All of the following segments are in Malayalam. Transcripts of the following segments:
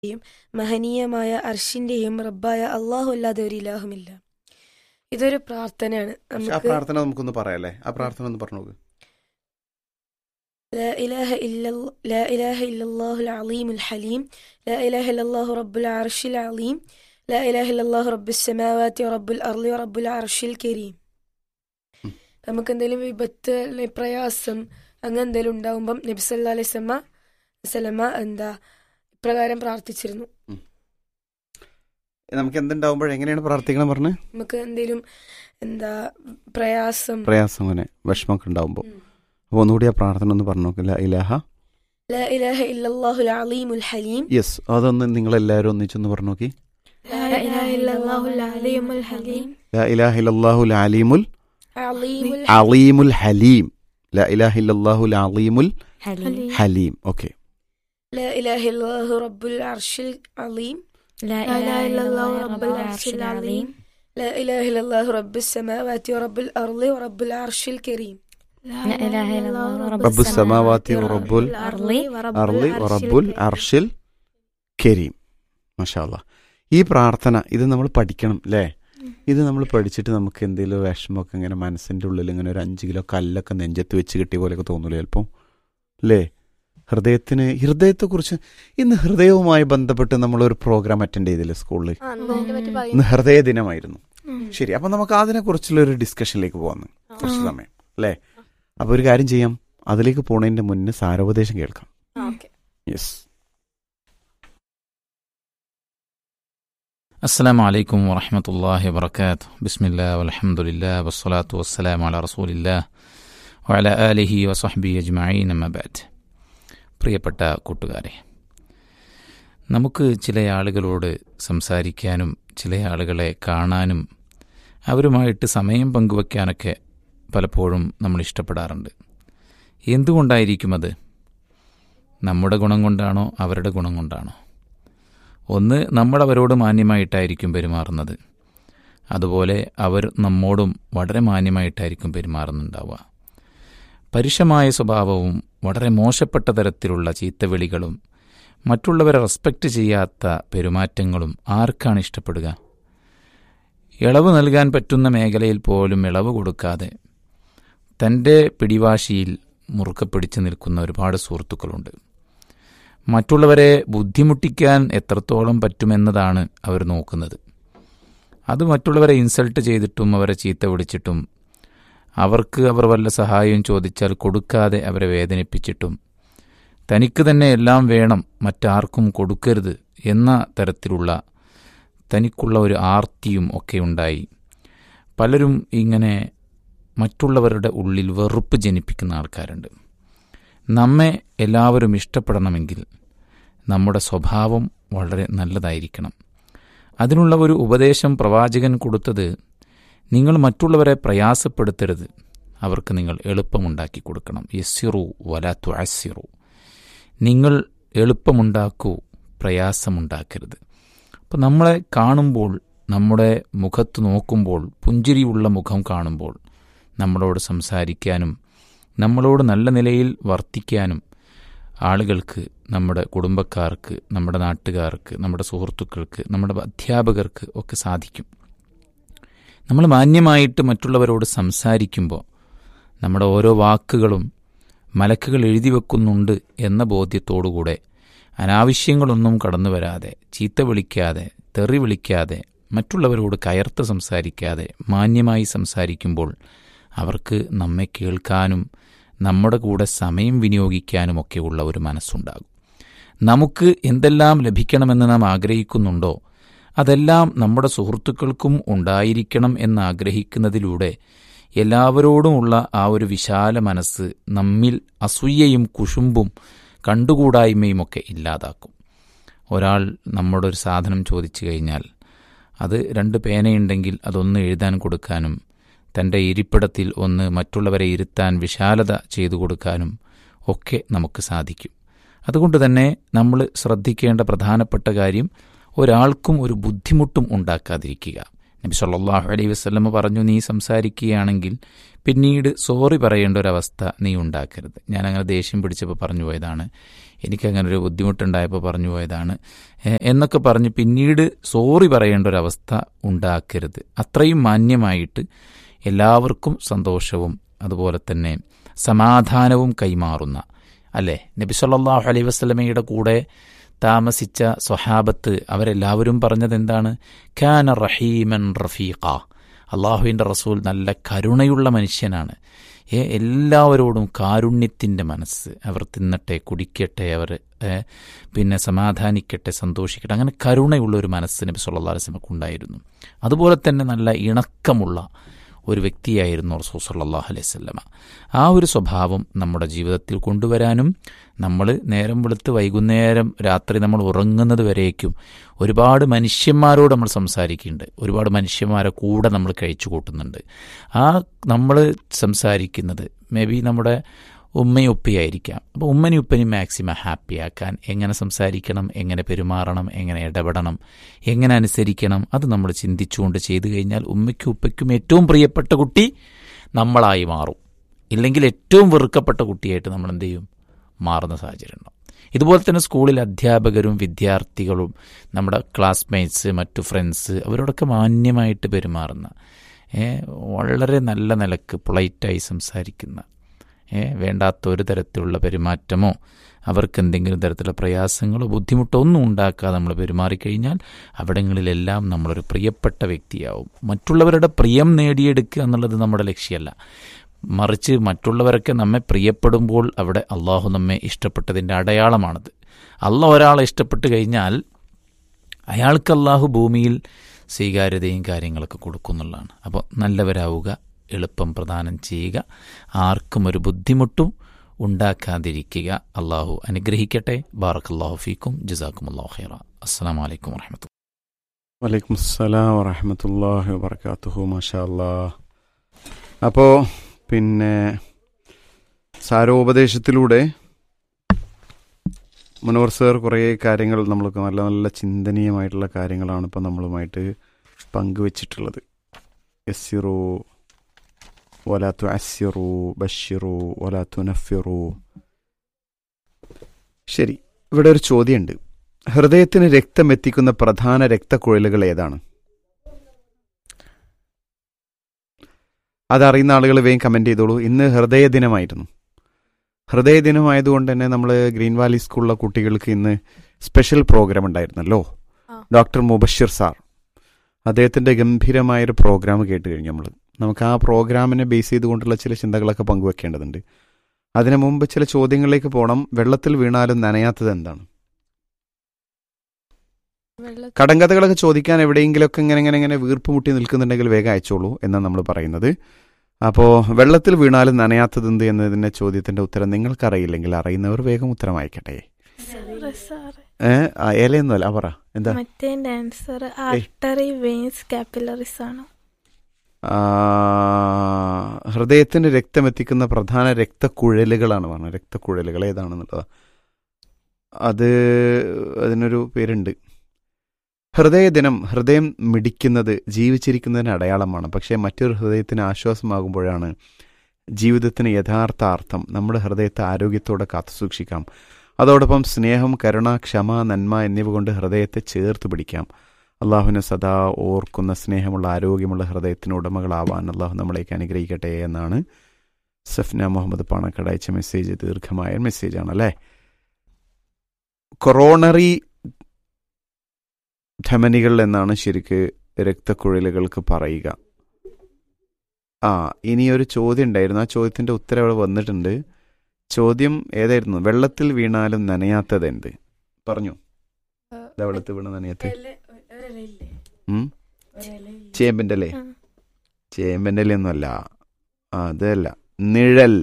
യും മഹനീയമായ അർഷിന്റെയും റബ്ബായ അള്ളാഹു അല്ലാതെ ഒരു ഇലാഹുമില്ല ഇതൊരു പ്രാർത്ഥനയാണ് പക്ഷെ ആ നമുക്ക് പ്രാർത്ഥന നമുക്കൊന്ന് പറയാല്ലേ ആ പ്രാർത്ഥന ഒന്ന് പറഞ്ഞു നോക്ക് لا إله إلا ال- لا إله إلا الله العظيم الحليم لا إله إلا الله رب العرش العظيم لا إله إلا الله رب السماوات ورب الأرض ورب العرش الكريم ഉം. നമുക്ക് എന്തെങ്കിലും വിപത്ത് അല്ലെങ്കിൽ പ്രയാസം അങ്ങനെ എന്തെങ്കിലും ഉണ്ടാവുമ്പം നബി സല്ലാ അലൈഹി സ്വലമ സ്വലമ എന്താ ഇപ്രകാരം പ്രാർത്ഥിച്ചിരുന്നു നമുക്ക് എന്തുണ്ടാവുമ്പോൾ എങ്ങനെയാണ് പ്രാർത്ഥിക്കണം പറഞ്ഞ് നമുക്ക് എന്തെങ്കിലും എന്താ പ്രയാസം പ്രയാസം അങ്ങനെ വിഷമമൊക്കെ ഉണ്ടാവുമ്പോൾ ഉം. അപ്പോൾ ഒന്നുകൂടി ആ പ്രാർത്ഥന ഒന്ന് പറഞ്ഞു നോക്കില്ല ഇലാഹ لا إله إلا الله العظيم الحليم യെസ് അതൊന്ന് നിങ്ങളെല്ലാവരും ഒന്നിച്ചൊന്ന് പറഞ്ഞു നോക്കി لا إله إلا الله العليم الحليم ലാ ഇലാഹ ഇല്ലല്ലാഹുൽ അലീമുൽ عليم അലീമുൽ ഹലീം ലാ ഇലാഹ ഇല്ലല്ലാഹുൽ അലീമുൽ حليم ഹലീം ഓക്കെ لا إله إلا الله رب العرش العظيم لا إله إلا الله رب العرش العظيم لا إله إلا الله رب السماوات ورب الأرض ورب العرش الكريم لا إله إلا الله رب رب السماوات ورب الأرض ورب അർലി العرش റബ്ബുൽ الكريم. അർഷിൽ കരീം മഷാല്ല ഈ പ്രാർത്ഥന ഇത് നമ്മൾ പഠിക്കണം അല്ലേ ഇത് നമ്മൾ പഠിച്ചിട്ട് നമുക്ക് എന്തെങ്കിലും വിഷമമൊക്കെ ഇങ്ങനെ മനസ്സിൻ്റെ ഉള്ളിൽ ഇങ്ങനെ ഒരു അഞ്ച് കിലോ കല്ലൊക്കെ നെഞ്ചത്ത് വെച്ച് കിട്ടിയ പോലെയൊക്കെ തോന്നൂലേ ചിലപ്പോൾ അല്ലേ ഹൃദയത്തിന് ഹൃദയത്തെക്കുറിച്ച് ഇന്ന് ഹൃദയവുമായി ബന്ധപ്പെട്ട് നമ്മളൊരു പ്രോഗ്രാം അറ്റൻഡ് ചെയ്തില്ലേ സ്കൂളിൽ ഇന്ന് ഹൃദയ ദിനമായിരുന്നു ഉം. ശരി അപ്പം നമുക്ക് അതിനെക്കുറിച്ചുള്ള ഒരു ഡിസ്കഷനിലേക്ക് പോകാം കുറച്ച് സമയം അല്ലേ അപ്പോൾ ഒരു കാര്യം ചെയ്യാം അതിലേക്ക് പോണതിൻ്റെ മുന്നേ സാരോപദേശം കേൾക്കാം യെസ് السلام عليكم ورحمة الله وبركاته بسم الله والحمد لله والصلاة والسلام على رسول الله وعلى آله وصحبه أجمعين أما بعد പ്രിയപ്പെട്ട കൂട്ടുകാരെ നമുക്ക് ചില ആളുകളോട് സംസാരിക്കാനും ചില ആളുകളെ കാണാനും അവരുമായിട്ട് സമയം പങ്കുവയ്ക്കാനൊക്കെ പലപ്പോഴും നമ്മൾ ഇഷ്ടപ്പെടാറുണ്ട് എന്തുകൊണ്ടായിരിക്കും അത് നമ്മുടെ ഗുണം കൊണ്ടാണോ അവരുടെ ഗുണം കൊണ്ടാണോ ഒന്ന് നമ്മൾ അവരോട് മാന്യമായിട്ടായിരിക്കും പെരുമാറുന്നത് അതുപോലെ അവർ നമ്മോടും വളരെ മാന്യമായിട്ടായിരിക്കും പെരുമാറുന്നുണ്ടാവുക പരുഷമായ സ്വഭാവവും വളരെ മോശപ്പെട്ട തരത്തിലുള്ള ചീത്തവിളികളും മറ്റുള്ളവരെ റെസ്പെക്റ്റ് ചെയ്യാത്ത പെരുമാറ്റങ്ങളും ആർക്കാണ് ഇഷ്ടപ്പെടുക ഇളവ് നൽകാൻ പറ്റുന്ന മേഖലയിൽ പോലും ഇളവ് കൊടുക്കാതെ തൻ്റെ പിടിവാശിയിൽ മുറുക്കെ പിടിച്ചു നിൽക്കുന്ന ഒരുപാട് സുഹൃത്തുക്കളുണ്ട് മറ്റുള്ളവരെ ബുദ്ധിമുട്ടിക്കാൻ എത്രത്തോളം പറ്റുമെന്നതാണ് അവർ നോക്കുന്നത് അത് മറ്റുള്ളവരെ ഇൻസൾട്ട് ചെയ്തിട്ടും അവരെ ചീത്ത വിളിച്ചിട്ടും അവർക്ക് അവർ വല്ല സഹായവും ചോദിച്ചാൽ കൊടുക്കാതെ അവരെ വേദനിപ്പിച്ചിട്ടും തനിക്ക് തന്നെ എല്ലാം വേണം മറ്റാർക്കും കൊടുക്കരുത് എന്ന തരത്തിലുള്ള തനിക്കുള്ള ഒരു ആർത്തിയും ഒക്കെ ഉണ്ടായി പലരും ഇങ്ങനെ മറ്റുള്ളവരുടെ ഉള്ളിൽ വെറുപ്പ് ജനിപ്പിക്കുന്ന ആൾക്കാരുണ്ട് നമ്മെ എല്ലാവരും ഇഷ്ടപ്പെടണമെങ്കിൽ നമ്മുടെ സ്വഭാവം വളരെ നല്ലതായിരിക്കണം അതിനുള്ള ഒരു ഉപദേശം പ്രവാചകൻ കൊടുത്തത് നിങ്ങൾ മറ്റുള്ളവരെ പ്രയാസപ്പെടുത്തരുത് അവർക്ക് നിങ്ങൾ എളുപ്പമുണ്ടാക്കി കൊടുക്കണം യസ്സിറു വലാത്തു അസ്സിറു നിങ്ങൾ എളുപ്പമുണ്ടാക്കൂ പ്രയാസമുണ്ടാക്കരുത് അപ്പം നമ്മളെ കാണുമ്പോൾ നമ്മുടെ മുഖത്ത് നോക്കുമ്പോൾ പുഞ്ചിരിയുള്ള മുഖം കാണുമ്പോൾ നമ്മളോട് സംസാരിക്കാനും നമ്മളോട് നല്ല നിലയിൽ വർത്തിക്കാനും ആളുകൾക്ക് നമ്മുടെ കുടുംബക്കാർക്ക് നമ്മുടെ നാട്ടുകാർക്ക് നമ്മുടെ സുഹൃത്തുക്കൾക്ക് നമ്മുടെ അധ്യാപകർക്ക് ഒക്കെ സാധിക്കും നമ്മൾ മാന്യമായിട്ട് മറ്റുള്ളവരോട് സംസാരിക്കുമ്പോൾ നമ്മുടെ ഓരോ വാക്കുകളും മലക്കുകൾ എഴുതി വെക്കുന്നുണ്ട് എന്ന ബോധ്യത്തോടുകൂടെ അനാവശ്യങ്ങളൊന്നും കടന്നു വരാതെ ചീത്ത വിളിക്കാതെ തെറി വിളിക്കാതെ മറ്റുള്ളവരോട് കയർത്ത് സംസാരിക്കാതെ മാന്യമായി സംസാരിക്കുമ്പോൾ അവർക്ക് നമ്മെ കേൾക്കാനും നമ്മുടെ കൂടെ സമയം വിനിയോഗിക്കാനുമൊക്കെയുള്ള ഒരു മനസ്സുണ്ടാകും നമുക്ക് എന്തെല്ലാം ലഭിക്കണമെന്ന് നാം ആഗ്രഹിക്കുന്നുണ്ടോ അതെല്ലാം നമ്മുടെ സുഹൃത്തുക്കൾക്കും ഉണ്ടായിരിക്കണം എന്ന് ആഗ്രഹിക്കുന്നതിലൂടെ എല്ലാവരോടുമുള്ള ആ ഒരു വിശാല മനസ്സ് നമ്മിൽ അസൂയയും കുശുമ്പും കണ്ടുകൂടായ്മയുമൊക്കെ ഇല്ലാതാക്കും ഒരാൾ നമ്മുടെ ഒരു സാധനം ചോദിച്ചു കഴിഞ്ഞാൽ അത് രണ്ട് പേനയുണ്ടെങ്കിൽ അതൊന്ന് എഴുതാൻ കൊടുക്കാനും തൻ്റെ ഇരിപ്പിടത്തിൽ ഒന്ന് മറ്റുള്ളവരെ ഇരുത്താൻ വിശാലത ചെയ്തു കൊടുക്കാനും ഒക്കെ നമുക്ക് സാധിക്കും അതുകൊണ്ട് തന്നെ നമ്മൾ ശ്രദ്ധിക്കേണ്ട പ്രധാനപ്പെട്ട കാര്യം ഒരാൾക്കും ഒരു ബുദ്ധിമുട്ടും ഉണ്ടാക്കാതിരിക്കുക നബി സല്ലല്ലാഹു അലൈഹി വസല്ലമ പറഞ്ഞു നീ സംസാരിക്കുകയാണെങ്കിൽ പിന്നീട് സോറി പറയേണ്ട ഒരവസ്ഥ നീ ഉണ്ടാക്കരുത് ഞാൻ അങ്ങനെ ദേഷ്യം പിടിച്ചപ്പോൾ പറഞ്ഞു പോയതാണ് എനിക്കങ്ങനെ ഒരു ബുദ്ധിമുട്ടുണ്ടായപ്പോൾ പറഞ്ഞു പോയതാണ് ഏ, എന്നൊക്കെ പറഞ്ഞ് പിന്നീട് സോറി പറയേണ്ട ഒരു അവസ്ഥ ഉണ്ടാക്കരുത് അത്രയും മാന്യമായിട്ട് എല്ലാവർക്കും സന്തോഷവും അതുപോലെ തന്നെ സമാധാനവും കൈമാറുന്ന അല്ലേ നബി സല്ലല്ലാഹു അലൈഹി വസല്ലമയുടെ കൂടെ താമസിച്ച സ്വഹാബത്ത് അവരെല്ലാവരും പറഞ്ഞത് എന്താണ് ഖാന റഹീമൻ റഫീഖ അള്ളാഹുവിൻ്റെ റസൂൽ നല്ല കരുണയുള്ള മനുഷ്യനാണ് ഏ എല്ലാവരോടും കാരുണ്യത്തിൻ്റെ മനസ്സ് അവർ തിന്നട്ടെ കുടിക്കട്ടെ അവർ ഏ, പിന്നെ സമാധാനിക്കട്ടെ സന്തോഷിക്കട്ടെ അങ്ങനെ കരുണയുള്ള ഒരു മനസ്സ് നബി സല്ലല്ലാഹു അലൈഹി വസല്ലമക്ക് ഉണ്ടായിരുന്നു അതുപോലെ തന്നെ നല്ല ഇണക്കമുള്ള ഒരു വ്യക്തിയായിരുന്നു റസൂൽ സല്ലല്ലാഹു അലൈഹി വസല്ലമ ആ ഒരു സ്വഭാവം നമ്മുടെ ജീവിതത്തിൽ കൊണ്ടുവരാനും നമ്മൾ നേരം വെളുത്ത് വൈകുന്നേരം രാത്രി നമ്മൾ ഉറങ്ങുന്നത് വരേക്കും ഒരുപാട് മനുഷ്യന്മാരോട് നമ്മൾ സംസാരിക്കുന്നുണ്ട് ഒരുപാട് മനുഷ്യന്മാരെ കൂടെ നമ്മൾ കഴിച്ചു കൂട്ടുന്നുണ്ട് ആ നമ്മൾ സംസാരിക്കുന്നത് മേ ബി നമ്മുടെ ഉമ്മയും ഉപ്പയായിരിക്കാം അപ്പോൾ ഉമ്മനും ഉപ്പനും മാക്സിമം ഹാപ്പിയാക്കാൻ എങ്ങനെ സംസാരിക്കണം എങ്ങനെ പെരുമാറണം എങ്ങനെ ഇടപെടണം എങ്ങനെ അനുസരിക്കണം അത് നമ്മൾ ചിന്തിച്ചുകൊണ്ട് ചെയ്തു കഴിഞ്ഞാൽ ഉമ്മയ്ക്കും ഉപ്പയ്ക്കും ഏറ്റവും പ്രിയപ്പെട്ട കുട്ടി നമ്മളായി മാറും ഇല്ലെങ്കിൽ ഏറ്റവും വെറുക്കപ്പെട്ട കുട്ടിയായിട്ട് നമ്മൾ എന്ത് ചെയ്യും മാറുന്ന സാഹചര്യം ഉണ്ടാവും ഇതുപോലെ തന്നെ സ്കൂളിൽ അധ്യാപകരും വിദ്യാർത്ഥികളും നമ്മുടെ ക്ലാസ്മേറ്റ്സ് മറ്റു ഫ്രണ്ട്സ് അവരോടൊക്കെ മാന്യമായിട്ട് പെരുമാറുന്ന ഏ, വളരെ നല്ല നിലക്ക് പൊളൈറ്റായി സംസാരിക്കുന്ന ഏ, വേണ്ടാത്ത ഒരു തരത്തിലുള്ള പെരുമാറ്റമോ അവർക്ക് എന്തെങ്കിലും തരത്തിലുള്ള പ്രയാസങ്ങളോ ബുദ്ധിമുട്ടോ ഒന്നും ഉണ്ടാക്കാതെ നമ്മൾ പെരുമാറിക്കഴിഞ്ഞാൽ അവിടങ്ങളിലെല്ലാം നമ്മളൊരു പ്രിയപ്പെട്ട വ്യക്തിയാവും മറ്റുള്ളവരുടെ പ്രിയം നേടിയെടുക്കുക എന്നുള്ളത് നമ്മുടെ ലക്ഷ്യമല്ല മറിച്ച് മറ്റുള്ളവരൊക്കെ നമ്മെ പ്രിയപ്പെടുമ്പോൾ അവിടെ അള്ളാഹു നമ്മെ ഇഷ്ടപ്പെട്ടതിൻ്റെ അടയാളമാണത് അള്ള ഒരാളെ ഇഷ്ടപ്പെട്ട് കഴിഞ്ഞാൽ അയാൾക്ക് അള്ളാഹു ഭൂമിയിൽ സ്വീകാര്യതയും കാര്യങ്ങളൊക്കെ കൊടുക്കുന്നുള്ളതാണ് അപ്പോൾ നല്ലവരാവുക എളുപ്പം പ്രദാനം ചെയ്യുക ആർക്കും ഒരു ബുദ്ധിമുട്ടും ഉണ്ടാക്കാതിരിക്കുക അള്ളാഹു അനുഗ്രഹിക്കട്ടെ ബാറക്കല്ലാഹു ഫീക്കും ജസാക്കും അള്ളാഹു ഖൈറ അസ്സാം വലൈക്കും വാഹമത്തു വലൈക്കും അസ്സലാം വറഹമത്തല്ലാഹി വബർക്കാത്തുഹു മാഷാ അല്ലാ അപ്പോൾ പിന്നെ സാരോപദേശത്തിലൂടെ മനോഹർ സർ കുറേ കാര്യങ്ങൾ നമ്മൾക്ക് നല്ല നല്ല ചിന്തനീയമായിട്ടുള്ള കാര്യങ്ങളാണ് ഇപ്പം നമ്മളുമായിട്ട് പങ്കുവച്ചിട്ടുള്ളത് യസ്സിറു വലാത്തു അസ്സിറു ബഷിറു വലാത്തു നഫിറു ശരി ഇവിടെ ഒരു ചോദ്യമുണ്ട് ഹൃദയത്തിന് രക്തം എത്തിക്കുന്ന പ്രധാന രക്തക്കുഴലുകൾ ഏതാണ് അതറിയുന്ന ആളുകൾ വേഗം കമന്റ് ചെയ്തോളൂ ഇന്ന് ഹൃദയ ദിനമായിരുന്നു ഹൃദയ ദിനമായതുകൊണ്ട് തന്നെ നമ്മൾ ഗ്രീൻ വാലി സ്കൂളിലെ കുട്ടികൾക്ക് ഇന്ന് സ്പെഷ്യൽ പ്രോഗ്രാം ഉണ്ടായിരുന്നല്ലോ ആ. ഡോക്ടർ മുബഷിർ സാർ അദ്ദേഹത്തിന്റെ ഗംഭീരമായൊരു പ്രോഗ്രാം കേട്ട് കഴിഞ്ഞു നമ്മൾ നമുക്ക് ആ പ്രോഗ്രാമിനെ ബേസ് ചെയ്തുകൊണ്ടുള്ള ചില ചിന്തകളൊക്കെ പങ്കുവെക്കേണ്ടതുണ്ട് അതിനു മുമ്പ് ചില ചോദ്യങ്ങളിലേക്ക് പോകണം വെള്ളത്തിൽ വീണാലും നനയാത്തത് എന്താണ് കടങ്കഥകളൊക്കെ ചോദിക്കാൻ എവിടെയെങ്കിലുമൊക്കെ ഇങ്ങനെ ഇങ്ങനെ ഇങ്ങനെ വീർപ്പ് മുട്ടി നിൽക്കുന്നുണ്ടെങ്കിൽ വേഗം അയച്ചോളൂ എന്നാണ് നമ്മൾ പറയുന്നത് അപ്പോൾ വെള്ളത്തിൽ വീണാലും നനയാത്തത് എന്ത് എന്നതിന്റെ ചോദ്യത്തിന്റെ ഉത്തരം നിങ്ങൾക്കറിയില്ലെങ്കിൽ അറിയുന്നവർ വേഗം ഉത്തരം അയക്കട്ടെ ഏഹ് ഏലയൊന്നുമല്ല പറ എന്താ മറ്റേ ആൻസർ ആർട്ടറി വെയിൻസ് കാപ്പിലറീസ് ആണ് ആ, ഹൃദയത്തിന് രക്തമെത്തിക്കുന്ന പ്രധാന രക്തക്കുഴലുകളാണ് പറഞ്ഞത് രക്തക്കുഴലുകൾ ഏതാണെന്നുള്ളത് അത് അതിനൊരു പേരുണ്ട് ഹൃദയദിനം ഹൃദയം മിടിക്കുന്നത് ജീവിച്ചിരിക്കുന്നതിന് അടയാളമാണ് പക്ഷേ മറ്റൊരു ഹൃദയത്തിന് ആശ്വാസമാകുമ്പോഴാണ് ജീവിതത്തിന് യഥാർത്ഥ അർത്ഥം നമ്മുടെ ഹൃദയത്തെ ആരോഗ്യത്തോടെ കാത്തുസൂക്ഷിക്കാം അതോടൊപ്പം സ്നേഹം കരുണ ക്ഷമ നന്മ എന്നിവ കൊണ്ട് ഹൃദയത്തെ ചേർത്ത് പിടിക്കാം അള്ളാഹുവിനെ സദാ ഓർക്കുന്ന സ്നേഹമുള്ള ആരോഗ്യമുള്ള ഹൃദയത്തിന് ഉടമകളാവാൻ അള്ളാഹു നമ്മളേക്ക് അനുഗ്രഹിക്കട്ടെ എന്നാണ് സഫ്ന മുഹമ്മദ് പാണക്കട അയച്ച മെസ്സേജ് ദീർഘമായ മെസ്സേജാണ് അല്ലേ കൊറോണറി ധമനികൾ എന്നാണ് ശരിക്ക് രക്തക്കുഴലുകൾക്ക് പറയുക ആ ഇനി ഒരു ചോദ്യം ഉണ്ടായിരുന്നു ആ ചോദ്യത്തിന്റെ ഉത്തരം അവിടെ വന്നിട്ടുണ്ട് ചോദ്യം ഏതായിരുന്നു വെള്ളത്തിൽ വീണാലും നനയാത്തത് എന്ത് പറഞ്ഞു ദാ വെള്ളത്തിൽ വീണ നനയത്ത് ഉം? ചേമ്പിന്റെ അല്ലേ ആ. ചേമ്പിന്റെ ഒന്നും അല്ല അതല്ല നിഴൽ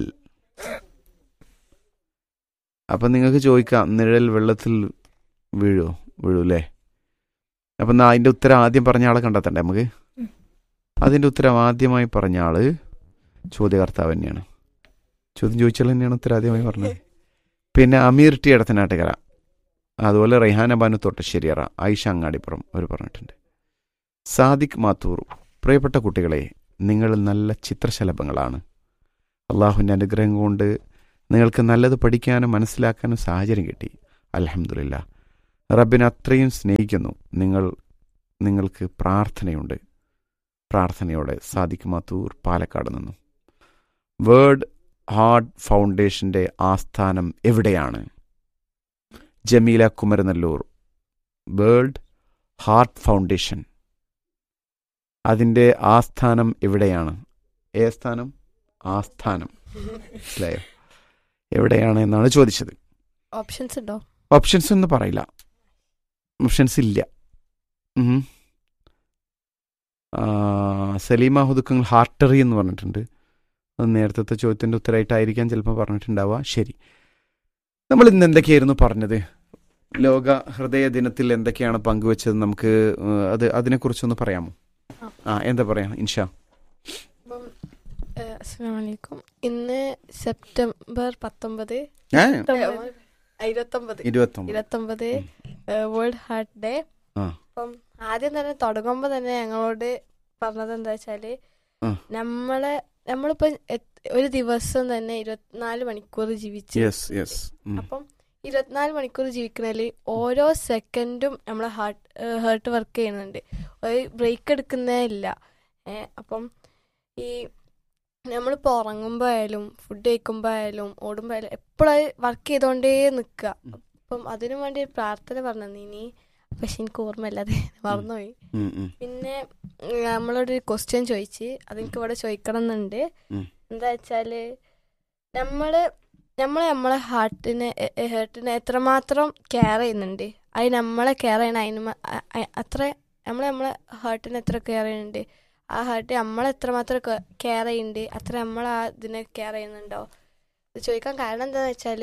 അപ്പൊ നിങ്ങൾക്ക് ചോദിക്കാം നിഴൽ വെള്ളത്തിൽ വീഴോ വീഴൂല്ലേ അപ്പൊ എന്നാ അതിന്റെ ഉത്തരം ആദ്യം പറഞ്ഞ ആളെ കണ്ടെത്തണ്ടേ നമുക്ക് ഉം. അതിന്റെ ഉത്തരം ആദ്യമായി പറഞ്ഞ ആള് ചോദ്യകർത്താവ് തന്നെയാണ് ചോദ്യം ചോദിച്ചാൽ തന്നെയാണ് ഉത്തരം ആദ്യമായി പറഞ്ഞത് പിന്നെ അമീർ ടി ഇടത്തനാട്ടുകര അതുപോലെ റെഹാന ബാനു തൊട്ടശ്ശേരിയറ ആയിഷ അങ്ങാടിപ്പുറം അവർ പറഞ്ഞിട്ടുണ്ട് സാദിഖ് മാത്തൂർ പ്രിയപ്പെട്ട കുട്ടികളെ നിങ്ങൾ നല്ല ചിത്രശലഭങ്ങളാണ് അള്ളാഹുവിൻ്റെ അനുഗ്രഹം കൊണ്ട് നിങ്ങൾക്ക് നല്ലത് പഠിക്കാനും മനസ്സിലാക്കാനും സാഹചര്യം കിട്ടി അലഹമില്ല റബ്ബിനെ അത്രയും സ്നേഹിക്കുന്നു നിങ്ങൾ നിങ്ങൾക്ക് പ്രാർത്ഥനയുണ്ട് പ്രാർത്ഥനയോടെ സാദിഖ് മാത്തൂർ പാലക്കാട് നിന്നും വേർഡ് ഹാർട്ട് ഫൗണ്ടേഷന്റെ ആസ്ഥാനം എവിടെയാണ് Jameela Kumaranellur world heart foundation അതിൻ്റെ ആസ്ഥാനം എവിടെയാണ് ഏ സ്ഥാനം ആസ്ഥാനം മനസ്സിലായോ എവിടെയാണ് എന്നാണ് ചോദിച്ചത് ഓപ്ഷൻസ് ഉണ്ടോ ഓപ്ഷൻസ് ഒന്നും പറയില്ല ഓപ്ഷൻസ് ഇല്ല ഉം. ആ, സലീമ ഹുദുക്കങ്ങൾ ഹാർട്ടറി എന്ന് പറഞ്ഞിട്ടുണ്ട് അത് നേരത്തെ ചോദ്യത്തിൻ്റെ ഉത്തരമായിട്ടായിരിക്കാം ചിലപ്പോൾ പറഞ്ഞിട്ടുണ്ടാവുക ശരി നമ്മൾ ഇന്ന് എന്തൊക്കെയായിരുന്നു പറഞ്ഞത് ലോക ഹൃദയ ദിനത്തിൽ എന്തൊക്കെയാണ് പങ്കുവച്ചത് നമുക്ക് ഏഹ്, അത് അതിനെക്കുറിച്ചൊന്ന് പറയാമോ ആ എന്താ പറയാ ഇൻഷാ അപ്പം അസ്സാം വലൈക്കും ഇന്ന് സെപ്റ്റംബർ പത്തൊമ്പത് ഏ ഇരുപത്തൊമ്പത് ഇരുപത്തൊമ്പത് ഇരുപത്തൊമ്പത് വേൾഡ് ഹാർട്ട് ഡേ ആ. അപ്പം ആദ്യം തന്നെ തുടങ്ങുമ്പോ തന്നെ ഞങ്ങളോട് പറഞ്ഞത് എന്താ വെച്ചാല് ആ. നമ്മളെ നമ്മളിപ്പോ എത്- ഒരു ദിവസം തന്നെ ഇരുപത്തിനാല് മണിക്കൂർ ജീവിച്ച് യെസ് യെസ് അപ്പം ഇരുപത്തിനാല് മണിക്കൂർ ജീവിക്കണതിൽ ഓരോ സെക്കൻഡും നമ്മളെ ഹാർട്ട് ഹേർട്ട് വർക്ക് ചെയ്യുന്നുണ്ട് ഒരു ബ്രേക്ക് എടുക്കുന്നേ ഇല്ല ഏ, അപ്പം ഈ നമ്മളിപ്പോൾ ഉറങ്ങുമ്പോൾ ആയാലും ഫുഡ് കഴിക്കുമ്പോൾ ആയാലും ഓടുമ്പോൾ ആയാലും എപ്പോഴും വർക്ക് ചെയ്തുകൊണ്ടേ നിൽക്കുക അപ്പം അതിനു വേണ്ടി ഒരു പ്രാർത്ഥന പറഞ്ഞു ഇനി പക്ഷെ എനിക്ക് ഓർമ്മയില്ല അത് മറന്നുപോയി പിന്നെ ഉം, നമ്മളോട് ഒരു ക്വസ്റ്റ്യൻ ചോദിച്ച് അതെനിക്ക് ഇവിടെ ചോദിക്കണം എന്നുണ്ട് ഉം. എന്താ വെച്ചാല് നമ്മള് നമ്മളെ നമ്മളെ ഹാർട്ടിനെ ഹേർട്ടിനെ എത്രമാത്രം കെയർ ചെയ്യുന്നുണ്ട് അത് നമ്മളെ കെയർ ചെയ്യണ അതിന് മ- അ- അ- അത്ര നമ്മൾ നമ്മളെ ഹാർട്ടിനെ എത്ര കെയർ ചെയ്യുന്നുണ്ട് ആ ഹാർട്ട് നമ്മളെ എത്രമാത്രം കെയർ ചെയ്യുന്നുണ്ട് അത്ര നമ്മൾ ആ ഇതിനെ കെയർ ചെയ്യുന്നുണ്ടോ ഇത് ചോദിക്കാൻ കാരണം എന്താണെന്ന് വെച്ചാൽ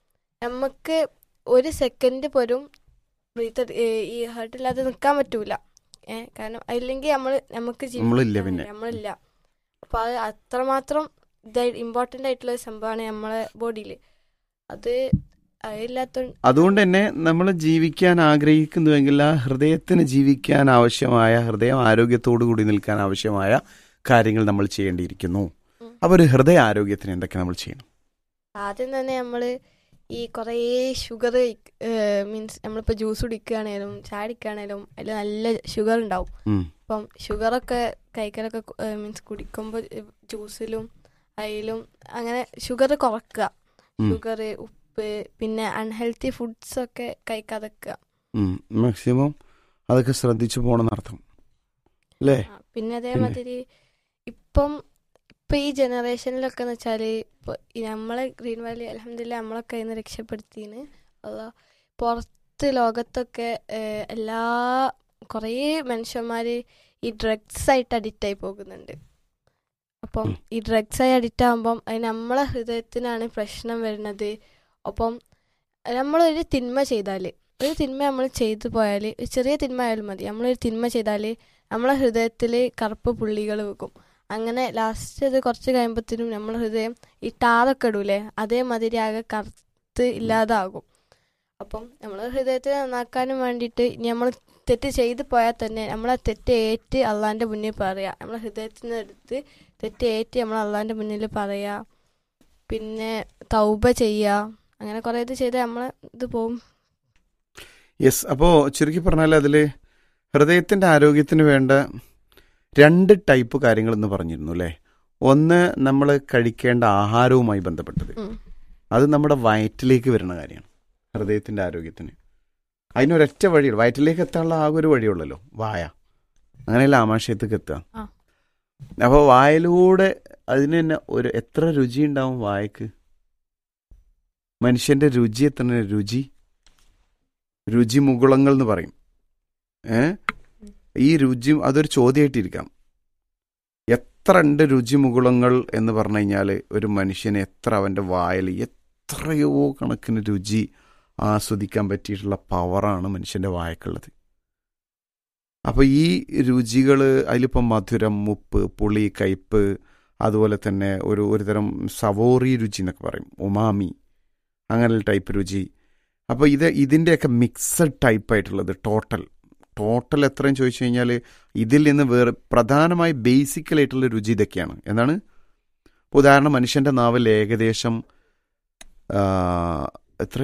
നമുക്ക് ഒരു സെക്കൻഡ് പോലും ബ്രീത്ത് ഈ ഹാർട്ട് ഇല്ലാതെ നിൽക്കാൻ പറ്റൂല ഏ കാരണം അല്ലെങ്കിൽ നമ്മൾ നമുക്ക് ജീവിക്കാൻ നമ്മളില്ല പിന്നെ. നമ്മളില്ല അപ്പൊ അത് അത്രമാത്രം ഇതായി ഇമ്പോർട്ടൻ്റ് ആയിട്ടുള്ള ഒരു സംഭവമാണ് നമ്മളെ ബോഡിയിൽ അത് അതില്ലാത്ത അതുകൊണ്ട് തന്നെ നമ്മൾ ജീവിക്കാൻ ആഗ്രഹിക്കുന്നുവെങ്കിൽ ആ ഹൃദയത്തിന് ജീവിക്കാൻ ആവശ്യമായ ഹൃദയം ആരോഗ്യത്തോടു കൂടി നിൽക്കാൻ ആവശ്യമായ കാര്യങ്ങൾ നമ്മൾ ചെയ്യേണ്ടിയിരിക്കുന്നു ഉം. അപ്പോൾ ഒരു ഹൃദയ ആരോഗ്യത്തിന് എന്തൊക്കെ നമ്മൾ ചെയ്യണം ആദ്യം തന്നെ നമ്മൾ ഈ കുറേ ഷുഗർ മീൻസ് നമ്മളിപ്പോൾ ജ്യൂസ് കുടിക്കുകയാണേലും ചായ കുടിക്കുകയാണേലും അതിൽ നല്ല ഷുഗർ ഉണ്ടാവും ഉം. അപ്പം ഷുഗറൊക്കെ കഴിക്കലൊക്കെ മീൻസ് കുടിക്കുമ്പോൾ ജ്യൂസിലും അതിലും അങ്ങനെ ഷുഗർ കുറക്കുക ഉം. ഷുഗർ ഉപ്പ് പിന്നെ അൺഹെൽത്തി ഫുഡ്സ് ഒക്കെ കഴിക്കാതെക്കുക ഉം. മാക്സിമം അതൊക്കെ ശ്രദ്ധിച്ചു പോകണമെന്നർത്ഥം അല്ലേ ആ, പിന്നെ അതേമാതിരി ഇപ്പം ഇപ്പം ഈ ജനറേഷനിലൊക്കെ എന്ന് വെച്ചാൽ ഇപ്പോൾ നമ്മളെ ഗ്രീൻ വാലി അലഹമില്ല നമ്മളൊക്കെ ഇന്ന് രക്ഷപ്പെടുത്തിന് അല്ല പുറത്ത് ലോകത്തൊക്കെ ഏഹ്, എല്ലാ കുറേ മനുഷ്യന്മാർ ഈ ഡ്രഗ്സ് ആയിട്ട് അഡിക്റ്റ് ആയി പോകുന്നുണ്ട് അപ്പം ഉം. ഈ ഡ്രഗ്സ് ആയി അഡിക്റ്റ് ആകുമ്പം അത് നമ്മളെ ഹൃദയത്തിനാണ് പ്രശ്നം വരുന്നത് അപ്പം നമ്മളൊരു തിന്മ ചെയ്താൽ ഒരു തിന്മ നമ്മൾ ചെയ്തു പോയാൽ ഒരു ചെറിയ തിന്മ ആയാലും മതി നമ്മളൊരു തിന്മ ചെയ്താൽ നമ്മളെ ഹൃദയത്തിൽ കറുപ്പ് പുള്ളികൾ വെക്കും അങ്ങനെ ലാസ്റ്റ് അത് കുറച്ച് കഴിയുമ്പോഴത്തേനും നമ്മളെ ഹൃദയം ഈ ടാറൊക്കെ ഇടൂലേ അതേമാതിരി ആകെ കറുത്ത് ഇല്ലാതാകും അപ്പം നമ്മളെ ഹൃദയത്തെ നന്നാക്കാനും വേണ്ടിയിട്ട് ഇനി നമ്മൾ തെറ്റ് ചെയ്തു പോയാൽ തന്നെ നമ്മളെ തെറ്റ് ഏറ്റ് അള്ളാൻ്റെ മുന്നിൽ പറയുക നമ്മളെ ഹൃദയത്തിൽ നിന്ന് എടുത്ത് തെറ്റ് ഏറ്റ് നമ്മൾ അള്ളാൻ്റെ മുന്നിൽ പറയുക പിന്നെ തൗബ ചെയ്യുക അങ്ങനെ കുറേ ഇത് ചെയ്ത് നമ്മളെ ഇത് പോവും യെസ് അപ്പോൾ ചുരുക്കി പറഞ്ഞാൽ അതിൽ ഹൃദയത്തിൻ്റെ ആരോഗ്യത്തിന് വേണ്ട രണ്ട് ടൈപ്പ് കാര്യങ്ങൾ എന്ന് പറഞ്ഞിരുന്നു അല്ലേ ഒന്ന് നമ്മൾ കഴിക്കേണ്ട ആഹാരവുമായി ബന്ധപ്പെട്ടത് ഉം. അത് നമ്മുടെ വയറ്റിലേക്ക് വരുന്ന കാര്യമാണ് ഹൃദയത്തിൻ്റെ ആരോഗ്യത്തിന് അതിനൊരൊറ്റ വഴിയുള്ളൂ വയറ്റിലേക്ക് എത്താനുള്ള ആകെ ഒരു വഴിയുള്ളല്ലോ വായ അങ്ങനെയല്ല ആമാശയത്തേക്ക് എത്തുക ആ. അപ്പോൾ വായിലൂടെ അതിന് തന്നെ ഒരു എത്ര രുചി ഉണ്ടാവും വായക്ക് മനുഷ്യന്റെ രുചി എത്ര രുചി രുചി മുകുളങ്ങൾ എന്ന് പറയും ഏ ഈ രുചി അതൊരു ചോദ്യമായിട്ടിരിക്കാം എത്ര ഉണ്ട് രുചി മുകുളങ്ങൾ എന്ന് പറഞ്ഞു കഴിഞ്ഞാൽ ഒരു മനുഷ്യന് എത്ര അവൻ്റെ വായിൽ എത്രയോ കണക്കിന് രുചി ആസ്വദിക്കാൻ പറ്റിയിട്ടുള്ള പവറാണ് മനുഷ്യൻ്റെ വായക്കുള്ളത് അപ്പോൾ ഈ രുചികൾ അതിലിപ്പം മധുരം ഉപ്പ് പുളി കയ്പ്പ് അതുപോലെ തന്നെ ഒരു ഒരു തരം സവോറി രുചി എന്നൊക്കെ പറയും ഉമാമി അങ്ങനെയുള്ള ടൈപ്പ് രുചി അപ്പോൾ ഇത് ഇതിൻ്റെയൊക്കെ മിക്സഡ് ടൈപ്പ് ആയിട്ടുള്ളത് ടോട്ടൽ ടോട്ടൽ എത്രയും ചോദിച്ചു കഴിഞ്ഞാൽ ഇതിൽ നിന്ന് വേറെ പ്രധാനമായി ബേസിക്കലായിട്ടുള്ള രുചി ഇതൊക്കെയാണ് എന്താണ് ഉദാഹരണം മനുഷ്യൻ്റെ നാവിൽ ഏകദേശം എത്ര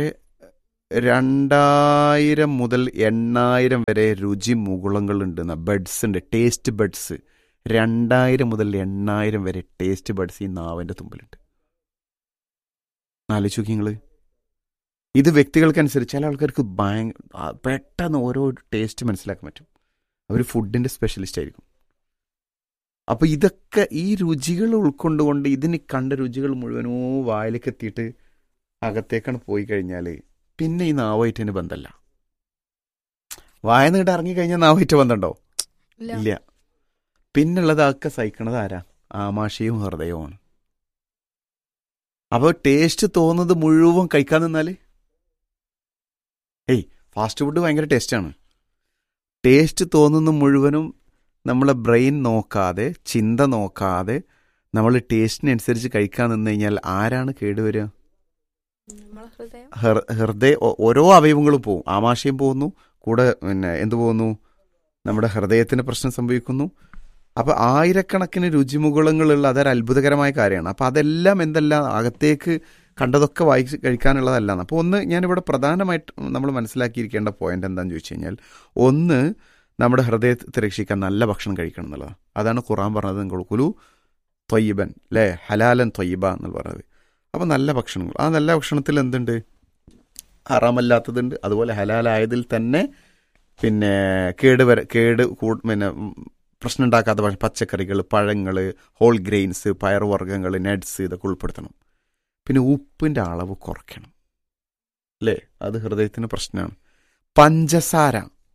രണ്ടായിരം മുതൽ എണ്ണായിരം വരെ രുചി മുകുളങ്ങളുണ്ട് ബഡ്സ് ഉണ്ട് ടേസ്റ്റ് ബഡ്സ് രണ്ടായിരം മുതൽ എണ്ണായിരം വരെ ടേസ്റ്റ് ബഡ്സ് ഈ നാവിൻ്റെ തുമ്പിലുണ്ട് ആലോചിച്ച് നോക്കി നിങ്ങൾ ഇത് വ്യക്തികൾക്കനുസരിച്ച് ചില ആൾക്കാർക്ക് ഭയ ആ, പെട്ടെന്ന് ഓരോ ടേസ്റ്റ് മനസ്സിലാക്കാൻ പറ്റും അവർ ഫുഡിൻ്റെ സ്പെഷ്യലിസ്റ്റ് ആയിരിക്കും അപ്പോൾ ഇതൊക്കെ ഈ രുചികൾ ഉൾക്കൊണ്ടുകൊണ്ട് ഇതിന് കണ്ട രുചികൾ മുഴുവനോ വായിലേക്ക് എത്തിയിട്ട് അകത്തേക്കാണ് പോയി കഴിഞ്ഞാൽ പിന്നെ ഈ നാവായിട്ട് തന്നെ ബന്ധമല്ല വായ നീട്ട് ഇറങ്ങിക്കഴിഞ്ഞാൽ നാവായിട്ട് ബന്ധമുണ്ടോ ഇല്ല ഇല്ല പിന്നുള്ളത് അതൊക്കെ സഹിക്കണത് ആരാ ആമാശയും ഹൃദയവുമാണ് അപ്പോൾ ടേസ്റ്റ് തോന്നുന്നത് മുഴുവൻ കഴിക്കാൻ നിന്നാൽ ഏയ് ഫാസ്റ്റ് ഫുഡ് ഭയങ്കര ടേസ്റ്റാണ് ടേസ്റ്റ് തോന്നുന്ന മുഴുവനും നമ്മളെ ബ്രെയിൻ നോക്കാതെ ചിന്ത നോക്കാതെ നമ്മൾ ടേസ്റ്റിനനുസരിച്ച് കഴിക്കാൻ നിന്ന് കഴിഞ്ഞാൽ ആരാണ് കേടുവരിക നമ്മളെ ഹൃദയം ഹൃ- ഹൃദയ ഓ- ഓരോ അവയവങ്ങളും പോവും ആമാശയം പോകുന്നു കൂടെ പിന്നെ എന്ത് പോകുന്നു നമ്മുടെ ഹൃദയത്തിന് പ്രശ്നം സംഭവിക്കുന്നു അപ്പൊ ആയിരക്കണക്കിന് രുചിമുകുളങ്ങളുള്ള അതൊരു അത്ഭുതകരമായ കാര്യമാണ് അപ്പൊ അതെല്ലാം എന്തെല്ലാം അകത്തേക്ക് കണ്ടതൊക്കെ വായിച്ച് കഴിക്കാനുള്ളതല്ലാണ് അപ്പോൾ ഒന്ന് ഞാനിവിടെ പ്രധാനമായിട്ട് നമ്മൾ മനസ്സിലാക്കിയിരിക്കേണ്ട പോയിന്റ് എന്താണെന്ന് ചോദിച്ചു കഴിഞ്ഞാൽ ഒന്ന് നമ്മുടെ ഹൃദയത്തെ രക്ഷിക്കാൻ നല്ല ഭക്ഷണം കഴിക്കണം എന്നുള്ളതാണ് അതാണ് ഖുറാൻ പറഞ്ഞത് നിങ്ങൾ കുലു തൊയ്യബൻ അല്ലേ ഹലാലൻ തൊയ്യബ എന്ന് പറഞ്ഞത് അപ്പോൾ നല്ല ഭക്ഷണങ്ങൾ ആ നല്ല ഭക്ഷണത്തിൽ എന്തുണ്ട് ഹറാമല്ലാത്തതുണ്ട് അതുപോലെ ഹലാലായതിൽ തന്നെ പിന്നെ കേട് വര കേട് കൂ- പിന്നെ ഉം, പ്രശ്നം ഉണ്ടാക്കാത്ത ഭക്ഷ- പച്ചക്കറികൾ പഴങ്ങൾ ഹോൾ ഗ്രെയിൻസ് പയറുവർഗ്ഗങ്ങൾ നട്സ് ഇതൊക്കെ ഉൾപ്പെടുത്തണം പിന്നെ ഉപ്പിൻ്റെ അളവ് കുറയ്ക്കണം അല്ലേ അത് ഹൃദയത്തിന് പ്രശ്നമാണ് പഞ്ചസാര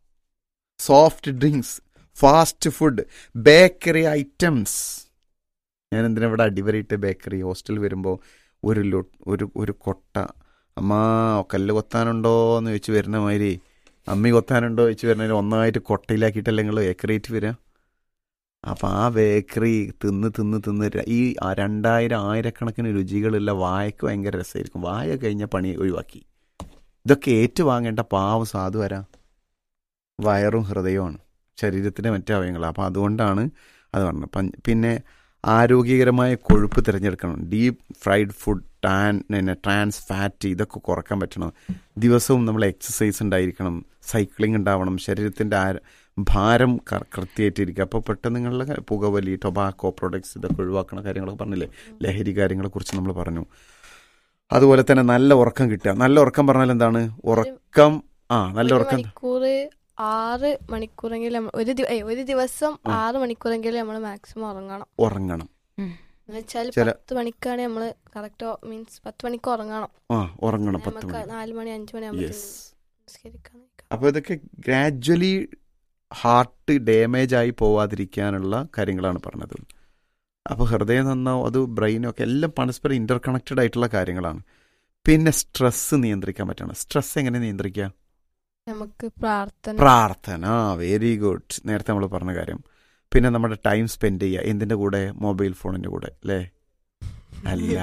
soft drinks fast food bakery items ഞാൻ എന്തിനാ ഇവിടെ അടിവരയിട്ട് ബേക്കറി ഹോസ്റ്റൽ വരുമ്പോൾ ഒരു ലൊ ഒരു ഒരു കൊട്ട അമ്മാ കല്ല് കൊത്താനുണ്ടോ എന്ന് ചോദിച്ച് വരുന്ന മാതിരി അമ്മി കൊത്താനുണ്ടോ ചോദിച്ച് വരുന്നതിന് ഒന്നായിട്ട് കൊട്ടയിലാക്കിയിട്ടല്ലേ നിങ്ങൾ ബേക്കറിയിട്ട് വരിക അപ്പം ആ ബേക്കറി തിന്ന് തിന്ന് തിന്ന് ര- ഈ ആ രണ്ടായിരം ആയിരക്കണക്കിന് രുചികളുള്ള വായക്ക് ഭയങ്കര രസമായിരിക്കും വായ കഴിഞ്ഞ പണി ഒഴിവാക്കി ഇതൊക്കെ ഏറ്റുവാങ്ങേണ്ട പാവം സാധു വരാ വയറും ഹൃദയവുമാണ് ശരീരത്തിൻ്റെ മറ്റു അവയവങ്ങൾ അപ്പം അതുകൊണ്ടാണ് അത് പറഞ്ഞത് പഞ്ച്- പിന്നെ ആരോഗ്യകരമായ കൊഴുപ്പ് തിരഞ്ഞെടുക്കണം ഡീപ്പ് ഫ്രൈഡ് ഫുഡ് ടാൻ പിന്നെ ട്രാൻസ് ഫാറ്റ് ഇതൊക്കെ കുറക്കാൻ പറ്റണം ദിവസവും നമ്മൾ എക്സസൈസ് ഉണ്ടായിരിക്കണം സൈക്ലിംഗ് ഉണ്ടാവണം ശരീരത്തിൻ്റെ ആ ഭാരം കർ- കൃത്യമായിട്ടിരിക്കുക അപ്പോൾ പെട്ടെന്ന് നിങ്ങളുടെ പുകവലി ടൊബാക്കോ പ്രൊഡക്ട്സ് ഇതൊക്കെ ഒഴിവാക്കണ കാര്യങ്ങളൊക്കെ പറഞ്ഞില്ലേ ലഹരി കാര്യങ്ങളെക്കുറിച്ച് നമ്മൾ പറഞ്ഞു അതുപോലെ തന്നെ നല്ല ഉറക്കം കിട്ടുക നല്ല ഉറക്കം പറഞ്ഞാൽ എന്താണ് ഉറക്കം ആ നല്ല ഒരു ഉറക്കം മണിക്കൂർ ആറ് മണിക്കൂറെങ്കിലും നമ്മ- ഒരു ദി- ഏയ് ഒരു ദിവസം ആ. ആറ് മണിക്കൂറെങ്കിലും നമ്മൾ മാക്സിമം ഉറങ്ങണം ഉറങ്ങണം എന്ന് വെച്ചാൽ ചില- പത്ത് മണിക്കാണ് നമ്മൾ കറക്റ്റ് മീൻസ് പത്ത് മണിക്ക് ഉറങ്ങണം ആ ഉറങ്ങണം പത്ത് നമുക്ക് മണി നാല് മണി അഞ്ചു മണി യെസ് നിസ്കരിക്കാൻ അപ്പോൾ ഇതൊക്കെ ഗ്രാജ്വലി ഹാർട്ട് ഡാമേജ് ആയി പോവാതിരിക്കാനുള്ള കാര്യങ്ങളാണ് പറഞ്ഞത് അപ്പോൾ ഹൃദയം നന്നാവും അത് ബ്രെയിനൊക്കെ എല്ലാം പരസ്പരം ഇന്റർ കണക്റ്റഡ് ആയിട്ടുള്ള കാര്യങ്ങളാണ് പിന്നെ സ്ട്രെസ് നിയന്ത്രിക്കാൻ പറ്റണം സ്ട്രെസ് എങ്ങനെ നിയന്ത്രിക്കുക നമുക്ക് പ്രാർത്ഥന പ്രാർത്ഥന വെരി ഗുഡ് നേരത്തെ നമ്മൾ പറഞ്ഞ കാര്യം പിന്നെ നമ്മുടെ ടൈം സ്പെൻഡ് ചെയ്യുക എന്തിൻ്റെ കൂടെ മൊബൈൽ ഫോണിൻ്റെ കൂടെ അല്ലേ അല്ല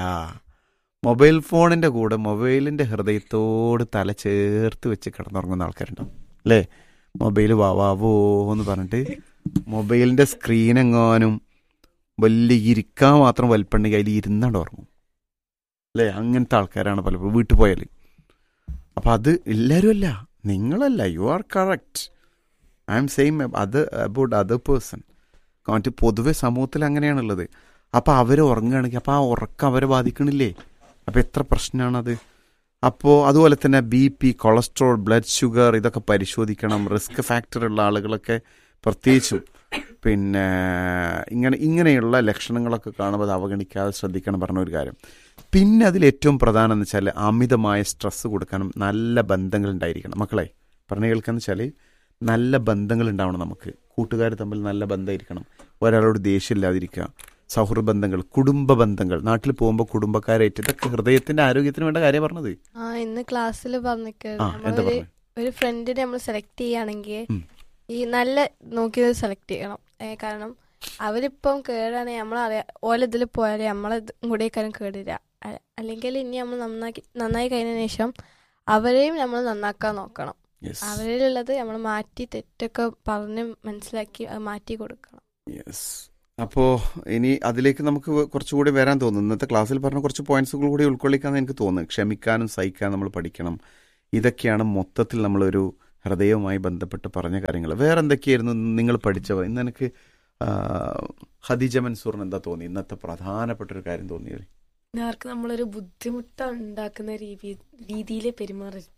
മൊബൈൽ ഫോണിൻ്റെ കൂടെ മൊബൈലിൻ്റെ ഹൃദയത്തോട് തല ചേർത്ത് വെച്ച് കിടന്നുറങ്ങുന്ന ആൾക്കാരുണ്ടാവും അല്ലേ മൊബൈൽ വാവാവോ എന്ന് പറഞ്ഞിട്ട് മൊബൈലിൻ്റെ സ്ക്രീൻ എങ്ങാനും വലിയ ഇരിക്കാൻ മാത്രം വലിപ്പുണ്ടെങ്കിൽ അതിൽ ഇരുന്നാണ്ട് ഉറങ്ങും അല്ലേ അങ്ങനത്തെ ആൾക്കാരാണ് പലപ്പോഴും വീട്ടിൽ പോയാൽ അപ്പം അത് എല്ലാവരും അല്ല നിങ്ങളല്ല you are correct I am same അത് അബൌട്ട് അതർ പേഴ്സൺ കാരണം പൊതുവെ സമൂഹത്തിൽ അങ്ങനെയാണുള്ളത് അപ്പോൾ അവർ ഉറങ്ങുകയാണെങ്കിൽ അപ്പോൾ ആ ഉറക്കം അവരെ ബാധിക്കണില്ലേ അപ്പോൾ എത്ര പ്രശ്നമാണത് അപ്പോൾ അതുപോലെ തന്നെ B P cholesterol blood sugar ഇതൊക്കെ പരിശോധിക്കണം റിസ്ക് ഫാക്ടർ ഉള്ള ആളുകളൊക്കെ പ്രത്യേകിച്ചും പിന്നെ ഇങ്ങനെ ഇങ്ങനെയുള്ള ലക്ഷണങ്ങളൊക്കെ കാണുമ്പോൾ അത് അവഗണിക്കാതെ ശ്രദ്ധിക്കണം പറഞ്ഞ ഒരു കാര്യം പിന്നെ അതിൽ ഏറ്റവും പ്രധാനം എന്ന് വെച്ചാൽ അമിതമായ സ്ട്രെസ് കൊടുക്കാനും നല്ല ബന്ധങ്ങൾ ഉണ്ടായിരിക്കണം മക്കളെ പറഞ്ഞു കേൾക്കാന്ന് വെച്ചാൽ നല്ല ബന്ധങ്ങൾ ഉണ്ടാവണം നമുക്ക് കൂട്ടുകാർ തമ്മിൽ നല്ല ബന്ധമായിരിക്കണം ഒരാളോട് ദേഷ്യമില്ലാതിരിക്കുക സൗഹൃദ ബന്ധങ്ങൾ കുടുംബ ബന്ധങ്ങൾ നാട്ടിൽ പോകുമ്പോൾ കുടുംബക്കാരായിട്ട് ഇതൊക്കെ ഹൃദയത്തിന്റെ ആരോഗ്യത്തിന് വേണ്ട കാര്യം പറഞ്ഞത് ആ ഇന്ന് ക്ലാസ്സിൽ പറഞ്ഞിട്ട് ആ എന്താ നമ്മളൊരു പറഞ്ഞത് ഒരു ഫ്രണ്ടിനെ നമ്മൾ സെലക്ട് ചെയ്യുകയാണെങ്കിൽ ഉം. ഈ നല്ല നോക്കിയത് സെലക്ട് ചെയ്യണം ഏ, കാരണം അവരിപ്പം കേടാണെങ്കിൽ നമ്മളറിയാം ഓല ഇതിൽ പോയാലേ നമ്മളെ കൂടെ കാര്യം കേടില്ല അ- അല്ലെങ്കിൽ ഇനി നമ്മൾ നന്നാക്കി നന്നായി കഴിഞ്ഞതിന് ശേഷം അവരെയും നമ്മൾ നന്നാക്കാൻ നോക്കണം യെസ് അവരിലുള്ളത് നമ്മൾ മാറ്റി തെറ്റൊക്കെ പറഞ്ഞ് മനസ്സിലാക്കി അത് മാറ്റി കൊടുക്കണം യെസ് അപ്പോൾ ഇനി അതിലേക്ക് നമുക്ക് കുറച്ചുകൂടി വരാൻ തോന്നുന്നു ഇന്നത്തെ ക്ലാസ്സിൽ പറഞ്ഞ കുറച്ച് പോയിന്റ്സുകൾ കൂടി ഉൾക്കൊള്ളിക്കാമെന്ന് എനിക്ക് തോന്നുന്നു ക്ഷമിക്കാനും സഹിക്കാനും നമ്മൾ പഠിക്കണം ഇതൊക്കെയാണ് മൊത്തത്തിൽ നമ്മളൊരു ഹൃദയവുമായി ബന്ധപ്പെട്ട് പറഞ്ഞ കാര്യങ്ങൾ വേറെ എന്തൊക്കെയായിരുന്നു നിങ്ങൾ പഠിച്ചവ ഇന്ന് എനിക്ക് ആ, ഖദീജ മൻസൂറിന് എന്താ തോന്നി ഇന്നത്തെ പ്രധാനപ്പെട്ട ഒരു കാര്യം തോന്നിയത് ആർക്ക് നമ്മളൊരു ബുദ്ധിമുട്ട് ഉണ്ടാക്കുന്ന രീതി രീതിയിൽ പെരുമാറരുത്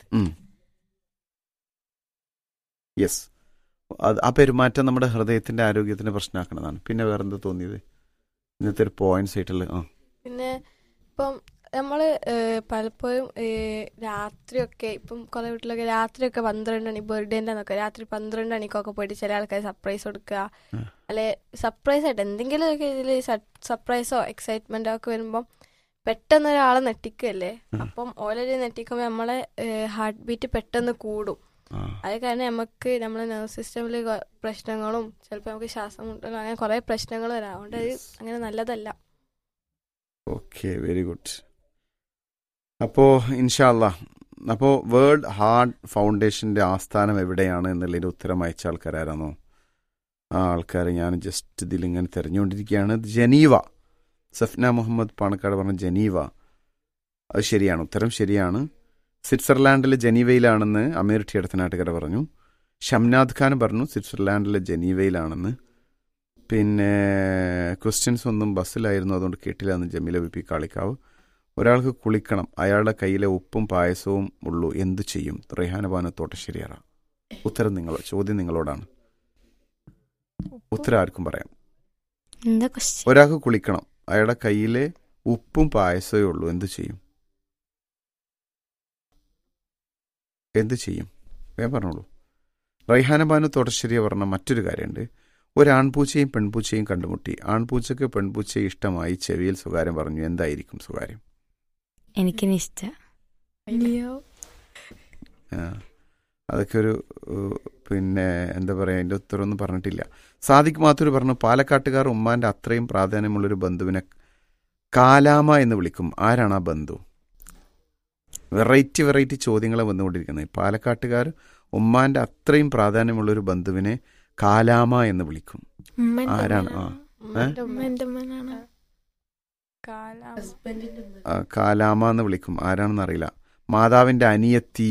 യെസ് അത് ആ പെരുമാറ്റം നമ്മുടെ ഹൃദയത്തിന്റെ ആരോഗ്യത്തിന് പ്രശ്നമാക്കുന്നതാണ് പിന്നെ വേറെ എന്താ തോന്നിയത് ഇന്നത്തെ ഒരു പോയിന്റ്സ് ആയിട്ടുള്ള ആ പിന്നെ ഇപ്പം നമ്മൾ പലപ്പോഴും ഏഹ്, രാത്രിയൊക്കെ ഇപ്പം കുറേ വീട്ടിലൊക്കെ രാത്രിയൊക്കെ പന്ത്രണ്ട് മണി ബർത്ത്ഡേൻ്റെ എന്നൊക്കെ രാത്രി പന്ത്രണ്ട് മണിക്കൊക്കെ പോയിട്ട് ചില ആൾക്കാർ സർപ്രൈസ് കൊടുക്കുക ഉം. അല്ലെ സർപ്രൈസ് ആയിട്ട് എന്തെങ്കിലും ഒക്കെ ഇതിൽ സർപ്രൈസോ എക്സൈറ്റ്മെന്റോ ഒക്കെ വരുമ്പം പെട്ടെന്ന് ഒരാളെ നെട്ടിക്കല്ലേ ഉം. അപ്പം ഓൾറെഡി നെട്ടിക്കുമ്പോൾ നമ്മളെ ഹാർട്ട് ബീറ്റ് പെട്ടെന്ന് കൂടും ആ അത് കാരണം നമുക്ക് നമ്മളെ നെർവ് സിസ്റ്റമിൽ പ്രശ്നങ്ങളും ചിലപ്പോൾ നമുക്ക് ശ്വാസം മുട്ടലും അങ്ങനെ കുറേ പ്രശ്നങ്ങൾ വരാം അതുകൊണ്ട് അത് അങ്ങനെ നല്ലതല്ല ഓക്കെ വെരി ഗുഡ് അപ്പോൾ ഇൻഷാല്ല അപ്പോൾ വേൾഡ് ഹാർട്ട് ഫൗണ്ടേഷൻ്റെ ആസ്ഥാനം എവിടെയാണ് എന്നുള്ളതിൻ്റെ ഉത്തരം അയച്ച ആൾക്കാരായിരുന്നോ ആ ആൾക്കാരെ ഞാൻ ജസ്റ്റ് ഇതിലിങ്ങനെ തിരഞ്ഞുകൊണ്ടിരിക്കുകയാണ് ജനീവ സഫ്ന മുഹമ്മദ് പാണക്കാട് പറഞ്ഞ ജനീവ അത് ശരിയാണ് ഉത്തരം ശരിയാണ് സ്വിറ്റ്സർലാൻഡിലെ ജനീവയിലാണെന്ന് അമീർ ടി അടുത്തനാട്ടുകാരെ പറഞ്ഞു ഷംനാദ് ഖാൻ പറഞ്ഞു സ്വിറ്റ്സർലാൻഡിലെ ജനീവയിലാണെന്ന് പിന്നെ ക്വസ്റ്റ്യൻസ് ഒന്നും ബസ്സിലായിരുന്നു അതുകൊണ്ട് കേട്ടില്ല എന്ന് ജമീല ബി പി കാളിക്കാവ് ഒരാൾക്ക് കുളിക്കണം അയാളുടെ കയ്യിലെ ഉപ്പും പായസവും ഉള്ളൂ എന്തു ചെയ്യും റെഹാന ബാനു തോട്ടശ്ശേരിയറ ഉത്തരം നിങ്ങൾ ചോദ്യം നിങ്ങളോടാണ് ഉത്തരം ആർക്കും പറയാം എന്താ ക്വസ്റ്റ്യൻ ഒരാൾക്ക് കുളിക്കണം അയാളുടെ കയ്യിലെ ഉപ്പും പായസമേ ഉള്ളൂ എന്തു ചെയ്യും എന്തു ചെയ്യും വേഗം പറഞ്ഞോളൂ റൈഹാന ബാനു തോട്ടശ്ശേരിയ പറഞ്ഞ മറ്റൊരു കാര്യമുണ്ട് ഒരു ആൺപൂച്ചയും പെൺപൂച്ചയും കണ്ടുമുട്ടി ആൺപൂച്ചയ്ക്ക് പെൺപൂച്ചയെ ഇഷ്ടമായി ചെവിയിൽ സ്വകാര്യം പറഞ്ഞു എന്തായിരിക്കും സ്വകാര്യം എനിക്കിനി ഇഷ്ട ആ, അതൊക്കെ ഒരു ഏഹ്, പിന്നെ എന്താ പറയുക അതിൻ്റെ ഉത്തരവൊന്നും പറഞ്ഞിട്ടില്ല സാദിഖ് മാത്തൂർ പറഞ്ഞു പാലക്കാട്ടുകാർ ഉമ്മാന്റെ അത്രയും പ്രാധാന്യമുള്ളൊരു ബന്ധുവിനെ കാലാമ എന്ന് വിളിക്കും ആരാണ് ആ ബന്ധു വെറൈറ്റി വെറൈറ്റി ചോദ്യങ്ങളെ വന്നുകൊണ്ടിരിക്കുന്നത് പാലക്കാട്ടുകാർ ഉമ്മാന്റെ അത്രയും പ്രാധാന്യമുള്ളൊരു ബന്ധുവിനെ കാലാമ എന്ന് വിളിക്കും ആരാണ്? ആ. ഉമ്മേന്റെ ഉമ്മ. എന്റെ ഉമ്മനാണ് കാലാ ഹസ്ബൻഡിന്റെ ആ, കാലാമ എന്ന് വിളിക്കും ആരാണെന്ന് അറിയില്ല മാതാവിന്റെ അനിയത്തി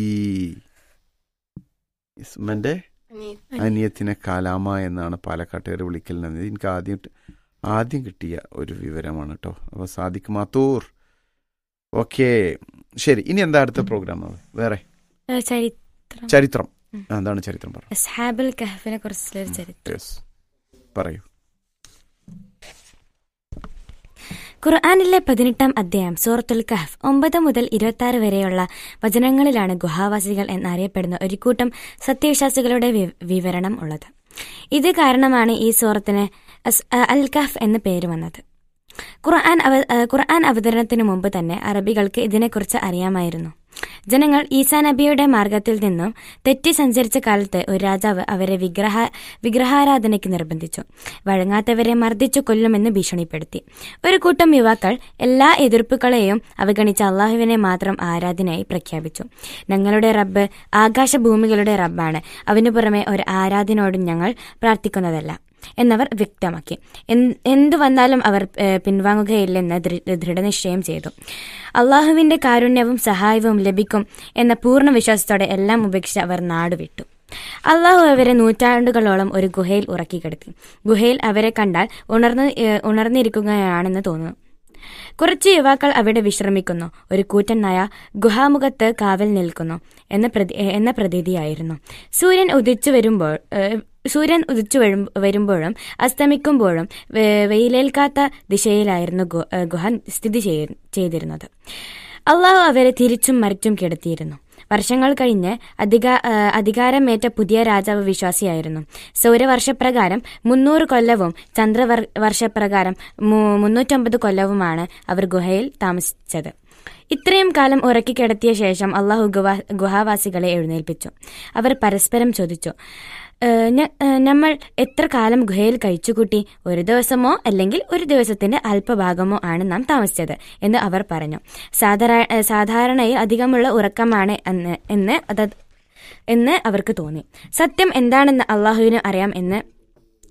ഇസ്മന്റെ അനിയ- അനിയത്തിനെ കാലാമ എന്നാണ് പാലക്കാട്ടുകാർ വിളിക്കലുള്ളത് എനിക്ക് ആദ്യം ആദ്യം കിട്ടിയ ഒരു വിവരമാണ് കേട്ടോ അപ്പോൾ സാദിഖ് മാത്തൂർ ഓക്കെ ശരി ഇനി എന്താ അടുത്ത പ്രോഗ്രാം വേറെ ചരിത്രം ചരിത്രം ഉം. ആ, എന്താണ് ചരിത്രം പറ അസ്ഹാബുൽ കഹഫിനെ കുറിച്ചുള്ള ഒരു ചരിത്രം യെസ് പറയൂ ഖുർആാനിലെ പതിനെട്ടാം അധ്യായം സൂറത്തുൽ കഹഫ് ഒമ്പത് മുതൽ ഇരുപത്തി ആറ് വരെയുള്ള വചനങ്ങളിലാണ് ഗുഹാവാസികൾ എന്നറിയപ്പെടുന്ന ഒരു കൂട്ടം സത്യവിശ്വാസികളുടെ വി- വിവരണം ഉള്ളത് ഇത് കാരണമാണ് ഈ സൂറത്തിന് അസ്- അൽ കഹഫ് എന്ന് പേര് വന്നത് ഖുർആൻ അവ ഏഹ് ഖുർആൻ അവതരണത്തിനു മുമ്പ് തന്നെ അറബികൾക്ക് ഇതിനെക്കുറിച്ച് അറിയാമായിരുന്നു ജനങ്ങൾ ഈസാ നബിയുടെ മാർഗത്തിൽ നിന്നും തെറ്റി സഞ്ചരിച്ച കാലത്ത് ഒരു രാജാവ് അവരെ വിഗ്രഹ വിഗ്രഹാരാധനയ്ക്ക് നിർബന്ധിച്ചു വഴങ്ങാത്തവരെ മർദ്ദിച്ചു കൊല്ലുമെന്ന് ഭീഷണിപ്പെടുത്തി ഒരു കൂട്ടം യുവാക്കൾ എല്ലാ എതിർപ്പുകളെയും അവഗണിച്ച അള്ളാഹുവിനെ മാത്രം ആരാധനയായി പ്രഖ്യാപിച്ചു ഞങ്ങളുടെ റബ്ബ് ആകാശഭൂമികളുടെ റബ്ബാണ് അവനു പുറമെ ഒരു ആരാധനയോടും ഞങ്ങൾ പ്രാർത്ഥിക്കുന്നതല്ല എന്നവർ വ്യക്തമാക്കി എന്ത് എന്തു വന്നാലും അവർ ഏഹ്, പിൻവാങ്ങുകയില്ലെന്ന് ദൃ- ദൃഢനിശ്ചയം ചെയ്തു അള്ളാഹുവിന്റെ കാരുണ്യവും സഹായവും ലഭിക്കും എന്ന പൂർണ്ണ വിശ്വാസത്തോടെ എല്ലാം ഉപേക്ഷിച്ച് അവർ നാടുവിട്ടു അള്ളാഹു അവരെ നൂറ്റാണ്ടുകളോളം ഒരു ഗുഹയിൽ ഉറക്കിക്കിടത്തി ഗുഹയിൽ അവരെ കണ്ടാൽ ഉണർന്ന് ഏഹ്, ഉണർന്നിരിക്കുകയാണെന്ന് തോന്നുന്നു കുറച്ച് യുവാക്കൾ അവിടെ വിശ്രമിക്കുന്നു ഒരു കൂറ്റൻ നായ ഗുഹാമുഖത്ത് കാവൽ നിൽക്കുന്നു എന്ന പ്രതി എന്ന പ്രതീതിയായിരുന്നു സൂര്യൻ ഉദിച്ചു വരുമ്പോൾ ഏഹ്, സൂര്യൻ ഉദിച്ചു വരും- വരുമ്പോഴും അസ്തമിക്കുമ്പോഴും വെ- വെയിലേൽക്കാത്ത ദിശയിലായിരുന്നു ഗു- ഏഹ്, ഗുഹ സ്ഥിതി ചെയ്യ- ചെയ്തിരുന്നത് അള്ളാഹു അവരെ തിരിച്ചും മറിച്ചും കിടത്തിയിരുന്നു വർഷങ്ങൾ കഴിഞ്ഞ് അധിക ഏഹ്, അധികാരമേറ്റ പുതിയ രാജാവ് വിശ്വാസിയായിരുന്നു സൗരവർഷപ്രകാരം മുന്നൂറ് കൊല്ലവും ചന്ദ്രവർ വർഷപ്രകാരം മു- മുന്നൂറ്റമ്പത് കൊല്ലവുമാണ് അവർ ഗുഹയിൽ താമസിച്ചത് ഇത്രയും കാലം ഉറക്കിക്കിടത്തിയ ശേഷം അള്ളാഹു ഗുഹ ഗുഹാവാസികളെ എഴുന്നേൽപ്പിച്ചു അവർ പരസ്പരം ചോദിച്ചു "ഏഹ്, ഞ- ഏഹ്, നമ്മൾ എത്ര കാലം ഗുഹയിൽ കഴിച്ചുകൂട്ടി ഒരു ദിവസമോ അല്ലെങ്കിൽ ഒരു ദിവസത്തിന്റെ അല്പഭാഗമോ ആണ് നാം താമസിച്ചത് എന്ന് അവർ പറഞ്ഞു സാധാരണ ഏഹ്, സാധാരണയിൽ അധികമുള്ള ഉറക്കമാണ് എന്ന് എന്ന് അത് എന്ന് അവർക്ക് തോന്നി സത്യം എന്താണെന്ന് അള്ളാഹുവിന് അറിയാം എന്ന്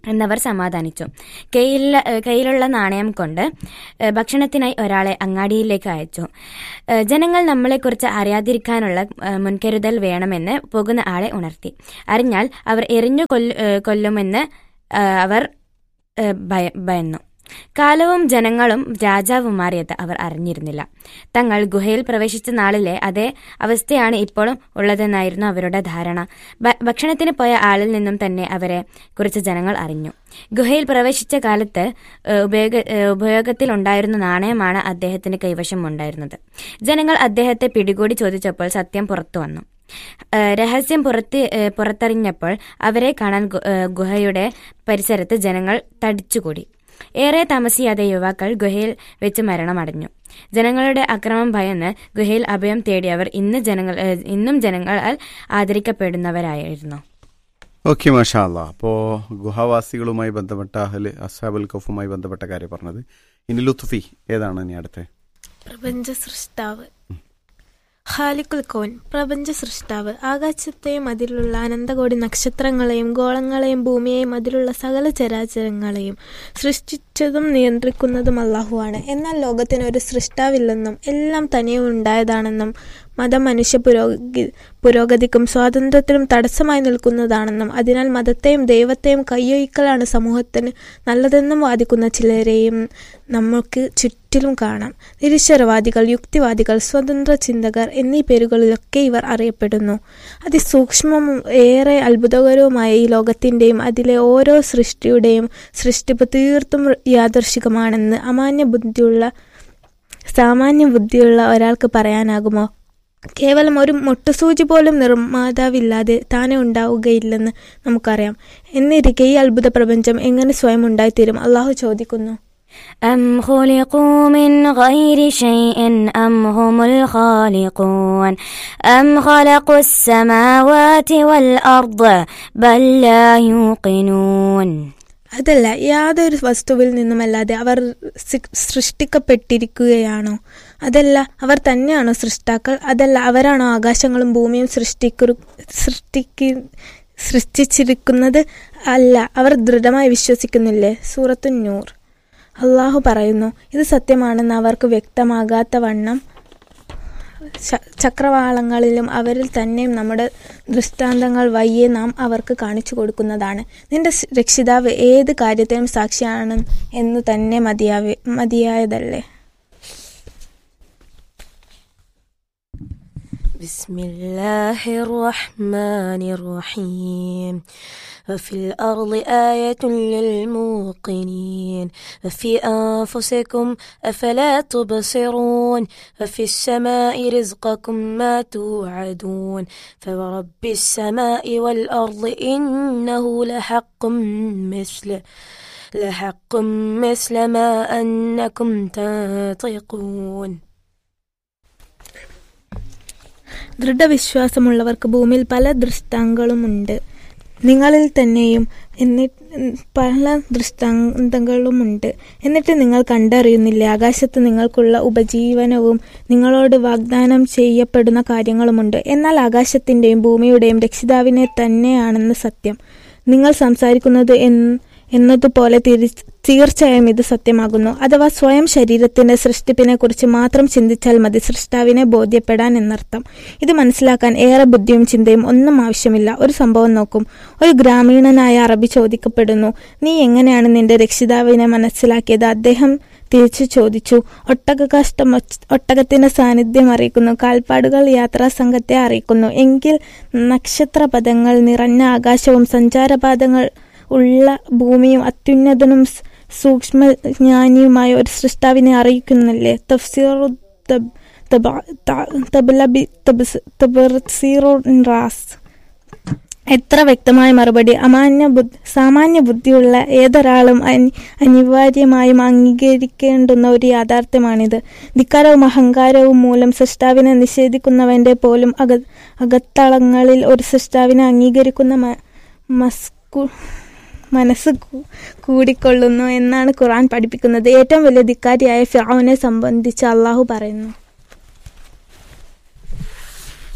എന്നവർ സമാധാനിച്ചു കയ്യിലുള്ള ഏഹ് കയ്യിലുള്ള നാണയം കൊണ്ട് ഏഹ് ഭക്ഷണത്തിനായി ഒരാളെ അങ്ങാടിയിലേക്ക് അയച്ചു ഏഹ് ജനങ്ങൾ നമ്മളെക്കുറിച്ച് അറിയാതിരിക്കാനുള്ള ഏഹ് മുൻകരുതൽ വേണമെന്ന് പോകുന്ന ആളെ ഉണർത്തി അറിഞ്ഞാൽ അവർ എറിഞ്ഞു കൊല്ല ഏഹ് കൊല്ലുമെന്ന് ഏഹ് അവർ ഏഹ് ഭയ- ഭയന്നു കാലവും ജനങ്ങളും രാജാവും മാറിയത് അവർ അറിഞ്ഞിരുന്നില്ല തങ്ങൾ ഗുഹയിൽ പ്രവേശിച്ച നാളിലെ അതേ അവസ്ഥയാണ് ഇപ്പോഴും ഉള്ളതെന്നായിരുന്നു അവരുടെ ധാരണ ഭ- ഭക്ഷണത്തിന് പോയ ആളിൽ നിന്നും തന്നെ അവരെ കുറിച്ച് ജനങ്ങൾ അറിഞ്ഞു ഗുഹയിൽ പ്രവേശിച്ച കാലത്ത് ഏഹ്, ഉപയോഗ ഏഹ്, ഉപയോഗത്തിലുണ്ടായിരുന്ന നാണയമാണ് അദ്ദേഹത്തിന്റെ കൈവശം ഉണ്ടായിരുന്നത് ജനങ്ങൾ അദ്ദേഹത്തെ പിടികൂടി ചോദിച്ചപ്പോൾ സത്യം പുറത്തു വന്നു ഏഹ്, രഹസ്യം പുറത്ത് ഏഹ്, പുറത്തറിഞ്ഞപ്പോൾ അവരെ കാണാൻ ഗു- ഏഹ്, ഗുഹയുടെ പരിസരത്ത് ജനങ്ങൾ തടിച്ചുകൂടി ഏറെ താമസിയാതെ യുവാക്കൾ ഗുഹയിൽ വെച്ച് മരണമടഞ്ഞു ജനങ്ങളുടെ അക്രമം ഭയന്ന് ഗുഹയിൽ അഭയം തേടിയവർ ഇന്ന് ജനങ്ങൾ ഏഹ്, ഇന്നും ജനങ്ങളാൽ ആദരിക്കപ്പെടുന്നവരായിരുന്നു ഓക്കെ മാഷാ അല്ലാ അപ്പോൾ ഗുഹാവാസികളുമായി ബന്ധപ്പെട്ട അഹ്ല് അസാബുൽ കഫുമായി ബന്ധപ്പെട്ട കാര്യം പറഞ്ഞത് ഇനി ലുത്ഫി ഏതാണ് ഇനി അടുത്ത് പ്രപഞ്ച സൃഷ്ടാവ് ഖാലിക്കുൽ കോൻ പ്രപഞ്ച സൃഷ്ടാവ് ആകാശത്തെയും അതിലുള്ള അനന്തകോടി നക്ഷത്രങ്ങളെയും ഗോളങ്ങളെയും ഭൂമിയെയും അതിലുള്ള സകല ചരാചരങ്ങളെയും സൃഷ്ടിച്ചതും നിയന്ത്രിക്കുന്നതും അള്ളാഹുവാണ് എന്നാൽ ലോകത്തിന് ഒരു സൃഷ്ടാവില്ലെന്നും എല്ലാം തനിയെ ഉണ്ടായതാണെന്നും മതം മനുഷ്യ പുരോഗതി പുരോഗതിക്കും സ്വാതന്ത്ര്യത്തിനും തടസ്സമായി നിൽക്കുന്നതാണെന്നും അതിനാൽ മതത്തെയും ദൈവത്തെയും കയ്യൊഴിക്കലാണ് സമൂഹത്തിന് നല്ലതെന്നും വാദിക്കുന്ന ചിലരെയും നമുക്ക് ചുറ്റിലും കാണാം നിരീശ്വരവാദികൾ യുക്തിവാദികൾ സ്വതന്ത്ര ചിന്തകർ എന്നീ പേരുകളിലൊക്കെ ഇവർ അറിയപ്പെടുന്നു അതിസൂക്ഷ്മവും ഏറെ അത്ഭുതകരവുമായ ഈ ലോകത്തിൻ്റെയും അതിലെ ഓരോ സൃഷ്ടിയുടെയും സൃഷ്ടിപ്പ് തീർത്തും യാദർശികമാണെന്ന് അമാന്യ ബുദ്ധിയുള്ള സാമാന്യ ബുദ്ധിയുള്ള ഒരാൾക്ക് പറയാനാകുമോ കേവലം ഒരു മുട്ടുസൂചി പോലും നിർമ്മാതാവില്ലാതെ താനെ ഉണ്ടാവുകയില്ലെന്ന് നമുക്കറിയാം എന്നിരിക്കെ ഈ അത്ഭുത പ്രപഞ്ചം എങ്ങനെ സ്വയം ഉണ്ടായിത്തീരും അള്ളാഹു ചോദിക്കുന്നു أم خلقوا من غير شيء أم هم الخالقون أم خلقوا السماوات والأرض بل لا يوقنون അതല്ല യാതൊരു വസ്തുവിൽ നിന്നുമല്ലാതെ അവർ സൃ- സൃഷ്ടിക്കപ്പെട്ടിരിക്കുകയാണോ അതല്ല അവർ തന്നെയാണോ സൃഷ്ടാക്കൾ അതല്ല അവരാണോ ആകാശങ്ങളും ഭൂമിയും സൃഷ്ടിക്കു സൃഷ്ടിക്ക് സൃഷ്ടിച്ചിരിക്കുന്നത് അല്ല അവർ ദൃഢമായി വിശ്വസിക്കുന്നില്ലേ സൂറത്തു നൂർ അള്ളാഹു പറയുന്നു ഇത് സത്യമാണെന്ന് അവർക്ക് വ്യക്തമാകാത്ത വണ്ണം ച- ചക്രവാളങ്ങളിലും അവരിൽ തന്നെയും നമ്മുടെ ദൃഷ്ടാന്തങ്ങൾ വയ്യെ നാം അവർക്ക് കാണിച്ചു കൊടുക്കുന്നതാണ് നിന്റെ സ് രക്ഷിതാവ് ഏത് കാര്യത്തിനും സാക്ഷിയാണ് എന്ന് തന്നെ മതിയാവി മതിയായതല്ലേ بسم الله الرحمن الرحيم وفي الأرض آية للموقنين وفي أنفسكم أفلا تبصرون وفي السماء رزقكم ما توعدون فورب السماء والأرض إنه لحق مثل لحق مثل ما أنكم تنطقون ദൃഢവിശ്വാസമുള്ളവർക്ക് ഭൂമിയിൽ പല ദൃഷ്ടാന്തങ്ങളുമുണ്ട് നിങ്ങളിൽ തന്നെയും എന്നിട്ട് പല ദൃഷ്ടാന്തങ്ങളുമുണ്ട് എന്നിട്ട് നിങ്ങൾ കണ്ടറിയുന്നില്ലേ ആകാശത്ത് നിങ്ങൾക്കുള്ള ഉപജീവനവും നിങ്ങളോട് വാഗ്ദാനം ചെയ്യപ്പെടുന്ന കാര്യങ്ങളുമുണ്ട് എന്നാൽ ആകാശത്തിന്റെയും ഭൂമിയുടെയും രക്ഷിതാവിനെ തന്നെയാണെന്ന് സത്യം നിങ്ങൾ സംസാരിക്കുന്നത് എന്ന് എന്നതുപോലെ തിരി- തീർച്ചയായും ഇത് സത്യമാകുന്നു അഥവാ സ്വയം ശരീരത്തിന്റെ സൃഷ്ടിപ്പിനെ കുറിച്ച് മാത്രം ചിന്തിച്ചാൽ മതി സൃഷ്ടാവിനെ ബോധ്യപ്പെടാൻ എന്നർത്ഥം ഇത് മനസ്സിലാക്കാൻ ഏറെ ബുദ്ധിയും ചിന്തയും ഒന്നും ആവശ്യമില്ല ഒരു സംഭവം നോക്കും ഒരു ഗ്രാമീണനായ അറബി ചോദിക്കപ്പെടുന്നു നീ എങ്ങനെയാണ് നിന്റെ രക്ഷിതാവിനെ മനസ്സിലാക്കിയത് അദ്ദേഹം തിരിച്ചു ചോദിച്ചു ഒട്ടക കാഷ്ടം ഒട്ടകത്തിന്റെ സാന്നിധ്യം അറിയിക്കുന്നു കാൽപ്പാടുകൾ യാത്രാ സംഘത്തെ അറിയിക്കുന്നു എങ്കിൽ നക്ഷത്രപഥങ്ങൾ നിറഞ്ഞ ആകാശവും സഞ്ചാരപാതങ്ങൾ ഉള്ള ഭൂമിയും അത്യുന്നതനും സ് സൂക്ഷ്മജ്ഞാനിയുമായ ഒരു സൃഷ്ടാവിനെ അറിയിക്കുന്നില്ലേ തഫ്സീറു തബ്- തബ- ത- തബ്ലബി- തബ്സ്- തബ്സീറു റാസ് എത്ര വ്യക്തമായ മറുപടി അമാന്യ ബുദ്ധി സാമാന്യ ബുദ്ധിയുള്ള ഏതൊരാളും അനി- അനിവാര്യമായും അംഗീകരിക്കേണ്ടുന്ന ഒരു യാഥാർത്ഥ്യമാണിത് ധിക്കാരവും അഹങ്കാരവും മൂലം സൃഷ്ടാവിനെ നിഷേധിക്കുന്നവന്റെ പോലും അക അകത്തളങ്ങളിൽ ഒരു സൃഷ്ടാവിനെ അംഗീകരിക്കുന്ന മ- മസ്കു മനസ്സ് കൂ- കൂടിക്കൊള്ളുന്നു എന്നാണ് ഖുർആൻ പഠിപ്പിക്കുന്നത് ഏറ്റവും വലിയ ധിക്കാരിയായ ഫിറൌനെ സംബന്ധിച്ച് അള്ളാഹു പറയുന്നു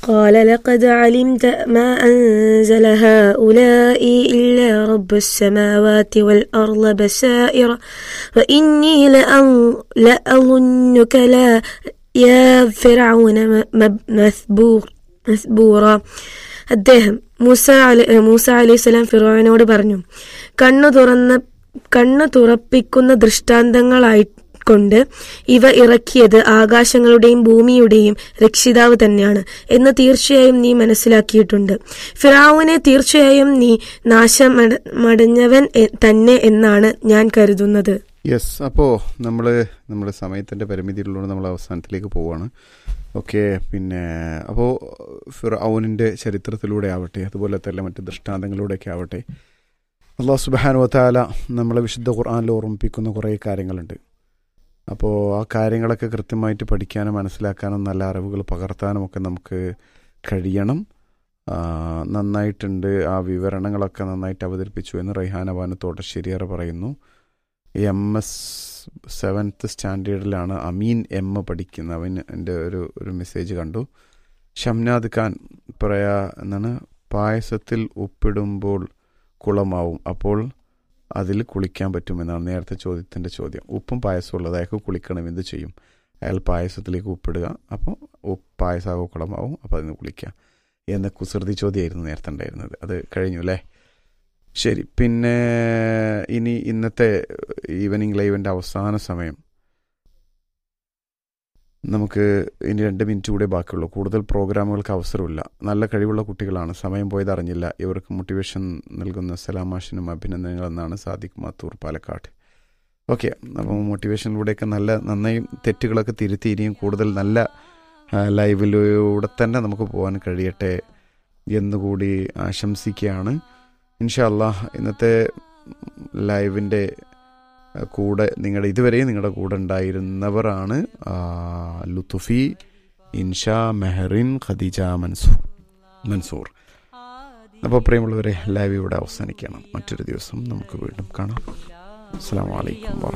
قال لقد علمت ما أنزل هؤلاء إلا رب السماوات والأرض بسائر وإني لأن- لأظنك لا يا فرعون م- مب- مثبور مثبورا അദ്ദേഹം മൂസ അലി മൂസ അലൈഹി സ്വലാം ഫിറോവിനോട് പറഞ്ഞു കണ്ണു തുറന്ന കണ്ണു തുറപ്പിക്കുന്ന ദൃഷ്ടാന്തങ്ങളായി കൊണ്ട് ഇവ ഇറക്കിയത് ആകാശങ്ങളുടെയും ഭൂമിയുടെയും രക്ഷിതാവ് തന്നെയാണ് എന്ന് തീർച്ചയായും നീ മനസ്സിലാക്കിയിട്ടുണ്ട് ഫിറാവുനെ തീർച്ചയായും നീ നാശമടഞ്ഞവൻ എ- തന്നെ എന്നാണ് ഞാൻ കരുതുന്നത് യെസ് അപ്പോൾ നമ്മൾ നമ്മുടെ സമയത്തിൻ്റെ പരിമിതിയിലുള്ളത് നമ്മൾ അവസാനത്തിലേക്ക് പോവുകയാണ് ഓക്കെ പിന്നെ അപ്പോൾ ഫിറൌനിൻ്റെ ചരിത്രത്തിലൂടെ ആവട്ടെ അതുപോലെ തന്നെ മറ്റ് ദൃഷ്ടാന്തങ്ങളിലൂടെയൊക്കെ ആവട്ടെ അള്ളാഹു സുബാനു വത്താല നമ്മളെ വിശുദ്ധ ഖുർആാനിൽ ഓർമ്മിപ്പിക്കുന്ന കുറേ കാര്യങ്ങളുണ്ട് അപ്പോൾ ആ കാര്യങ്ങളൊക്കെ കൃത്യമായിട്ട് പഠിക്കാനും മനസ്സിലാക്കാനും നല്ല അറിവുകൾ പകർത്താനും ഒക്കെ നമുക്ക് കഴിയണം ആ, നന്നായിട്ടുണ്ട് ആ വിവരണങ്ങളൊക്കെ നന്നായിട്ട് അവതരിപ്പിച്ചു എന്ന് റൈഹാന ബാനു തോട്ടശ്ശേരിയർ പറയുന്നു എം എസ് സെവൻത്ത് സ്റ്റാൻഡേർഡിലാണ് അമീൻ എം പഠിക്കുന്നത് അവൻ എൻ്റെ ഒരു ഒരു മെസ്സേജ് കണ്ടു ഷംനാദ് ഖാൻ പറയാ എന്താണ് പായസത്തിൽ ഉപ്പിടുമ്പോൾ കുളമാവും അപ്പോൾ അതിൽ കുളിക്കാൻ പറ്റുമെന്നാണ് നേരത്തെ ചോദ്യത്തിൻ്റെ ചോദ്യം ഉപ്പും പായസവും ഉള്ളത് അയാൾക്ക് കുളിക്കണം എന്ത് ചെയ്യും അയാൾ പായസത്തിലേക്ക് ഉപ്പിടുക അപ്പോൾ ഉപ്പ് പായസമാകും കുളമാവും അപ്പോൾ അതിന് കുളിക്കുക എന്ന കുസൃതി ചോദ്യമായിരുന്നു നേരത്തെ ഉണ്ടായിരുന്നത് അത് കഴിഞ്ഞു അല്ലേ ശരി പിന്നെ ഇനി ഇന്നത്തെ ഈവനിങ് ലൈവിൻ്റെ അവസാന സമയം നമുക്ക് ഇനി രണ്ട് മിനിറ്റ് കൂടെ ബാക്കിയുള്ളൂ കൂടുതൽ പ്രോഗ്രാമുകൾക്ക് അവസരമില്ല നല്ല കഴിവുള്ള കുട്ടികളാണ് സമയം പോയത് അറിഞ്ഞില്ല ഇവർക്ക് മോട്ടിവേഷൻ നൽകുന്ന സലാമാഷിനും അഭിനന്ദനങ്ങൾ എന്നാണ് സാദിഖ് മാത്തൂർ പാലക്കാട് ഓക്കെ അപ്പോൾ മോട്ടിവേഷനിലൂടെയൊക്കെ നല്ല നന്നായി തെറ്റുകളൊക്കെ തിരുത്തി ഇനിയും കൂടുതൽ നല്ല ആ, ലൈവിലൂടെ തന്നെ നമുക്ക് പോകാൻ കഴിയട്ടെ എന്നുകൂടി ആശംസിക്കുകയാണ് ഇൻഷല്ല ഇന്നത്തെ ലൈവിൻ്റെ കൂടെ നിങ്ങളുടെ ഇതുവരെയും നിങ്ങളുടെ കൂടെ ഉണ്ടായിരുന്നവരാണ് ആ, ലുത്തുഫി ഇൻഷ മെഹറിൻ ഖദീജ മൻസൂർ മൻസൂർ അപ്പോൾ പ്രിയമുള്ളവരെ ലൈവ് ഇവിടെ അവസാനിക്കണം മറ്റൊരു ദിവസം നമുക്ക് വീണ്ടും കാണാം അസ്സാം വലൈക്കും വാ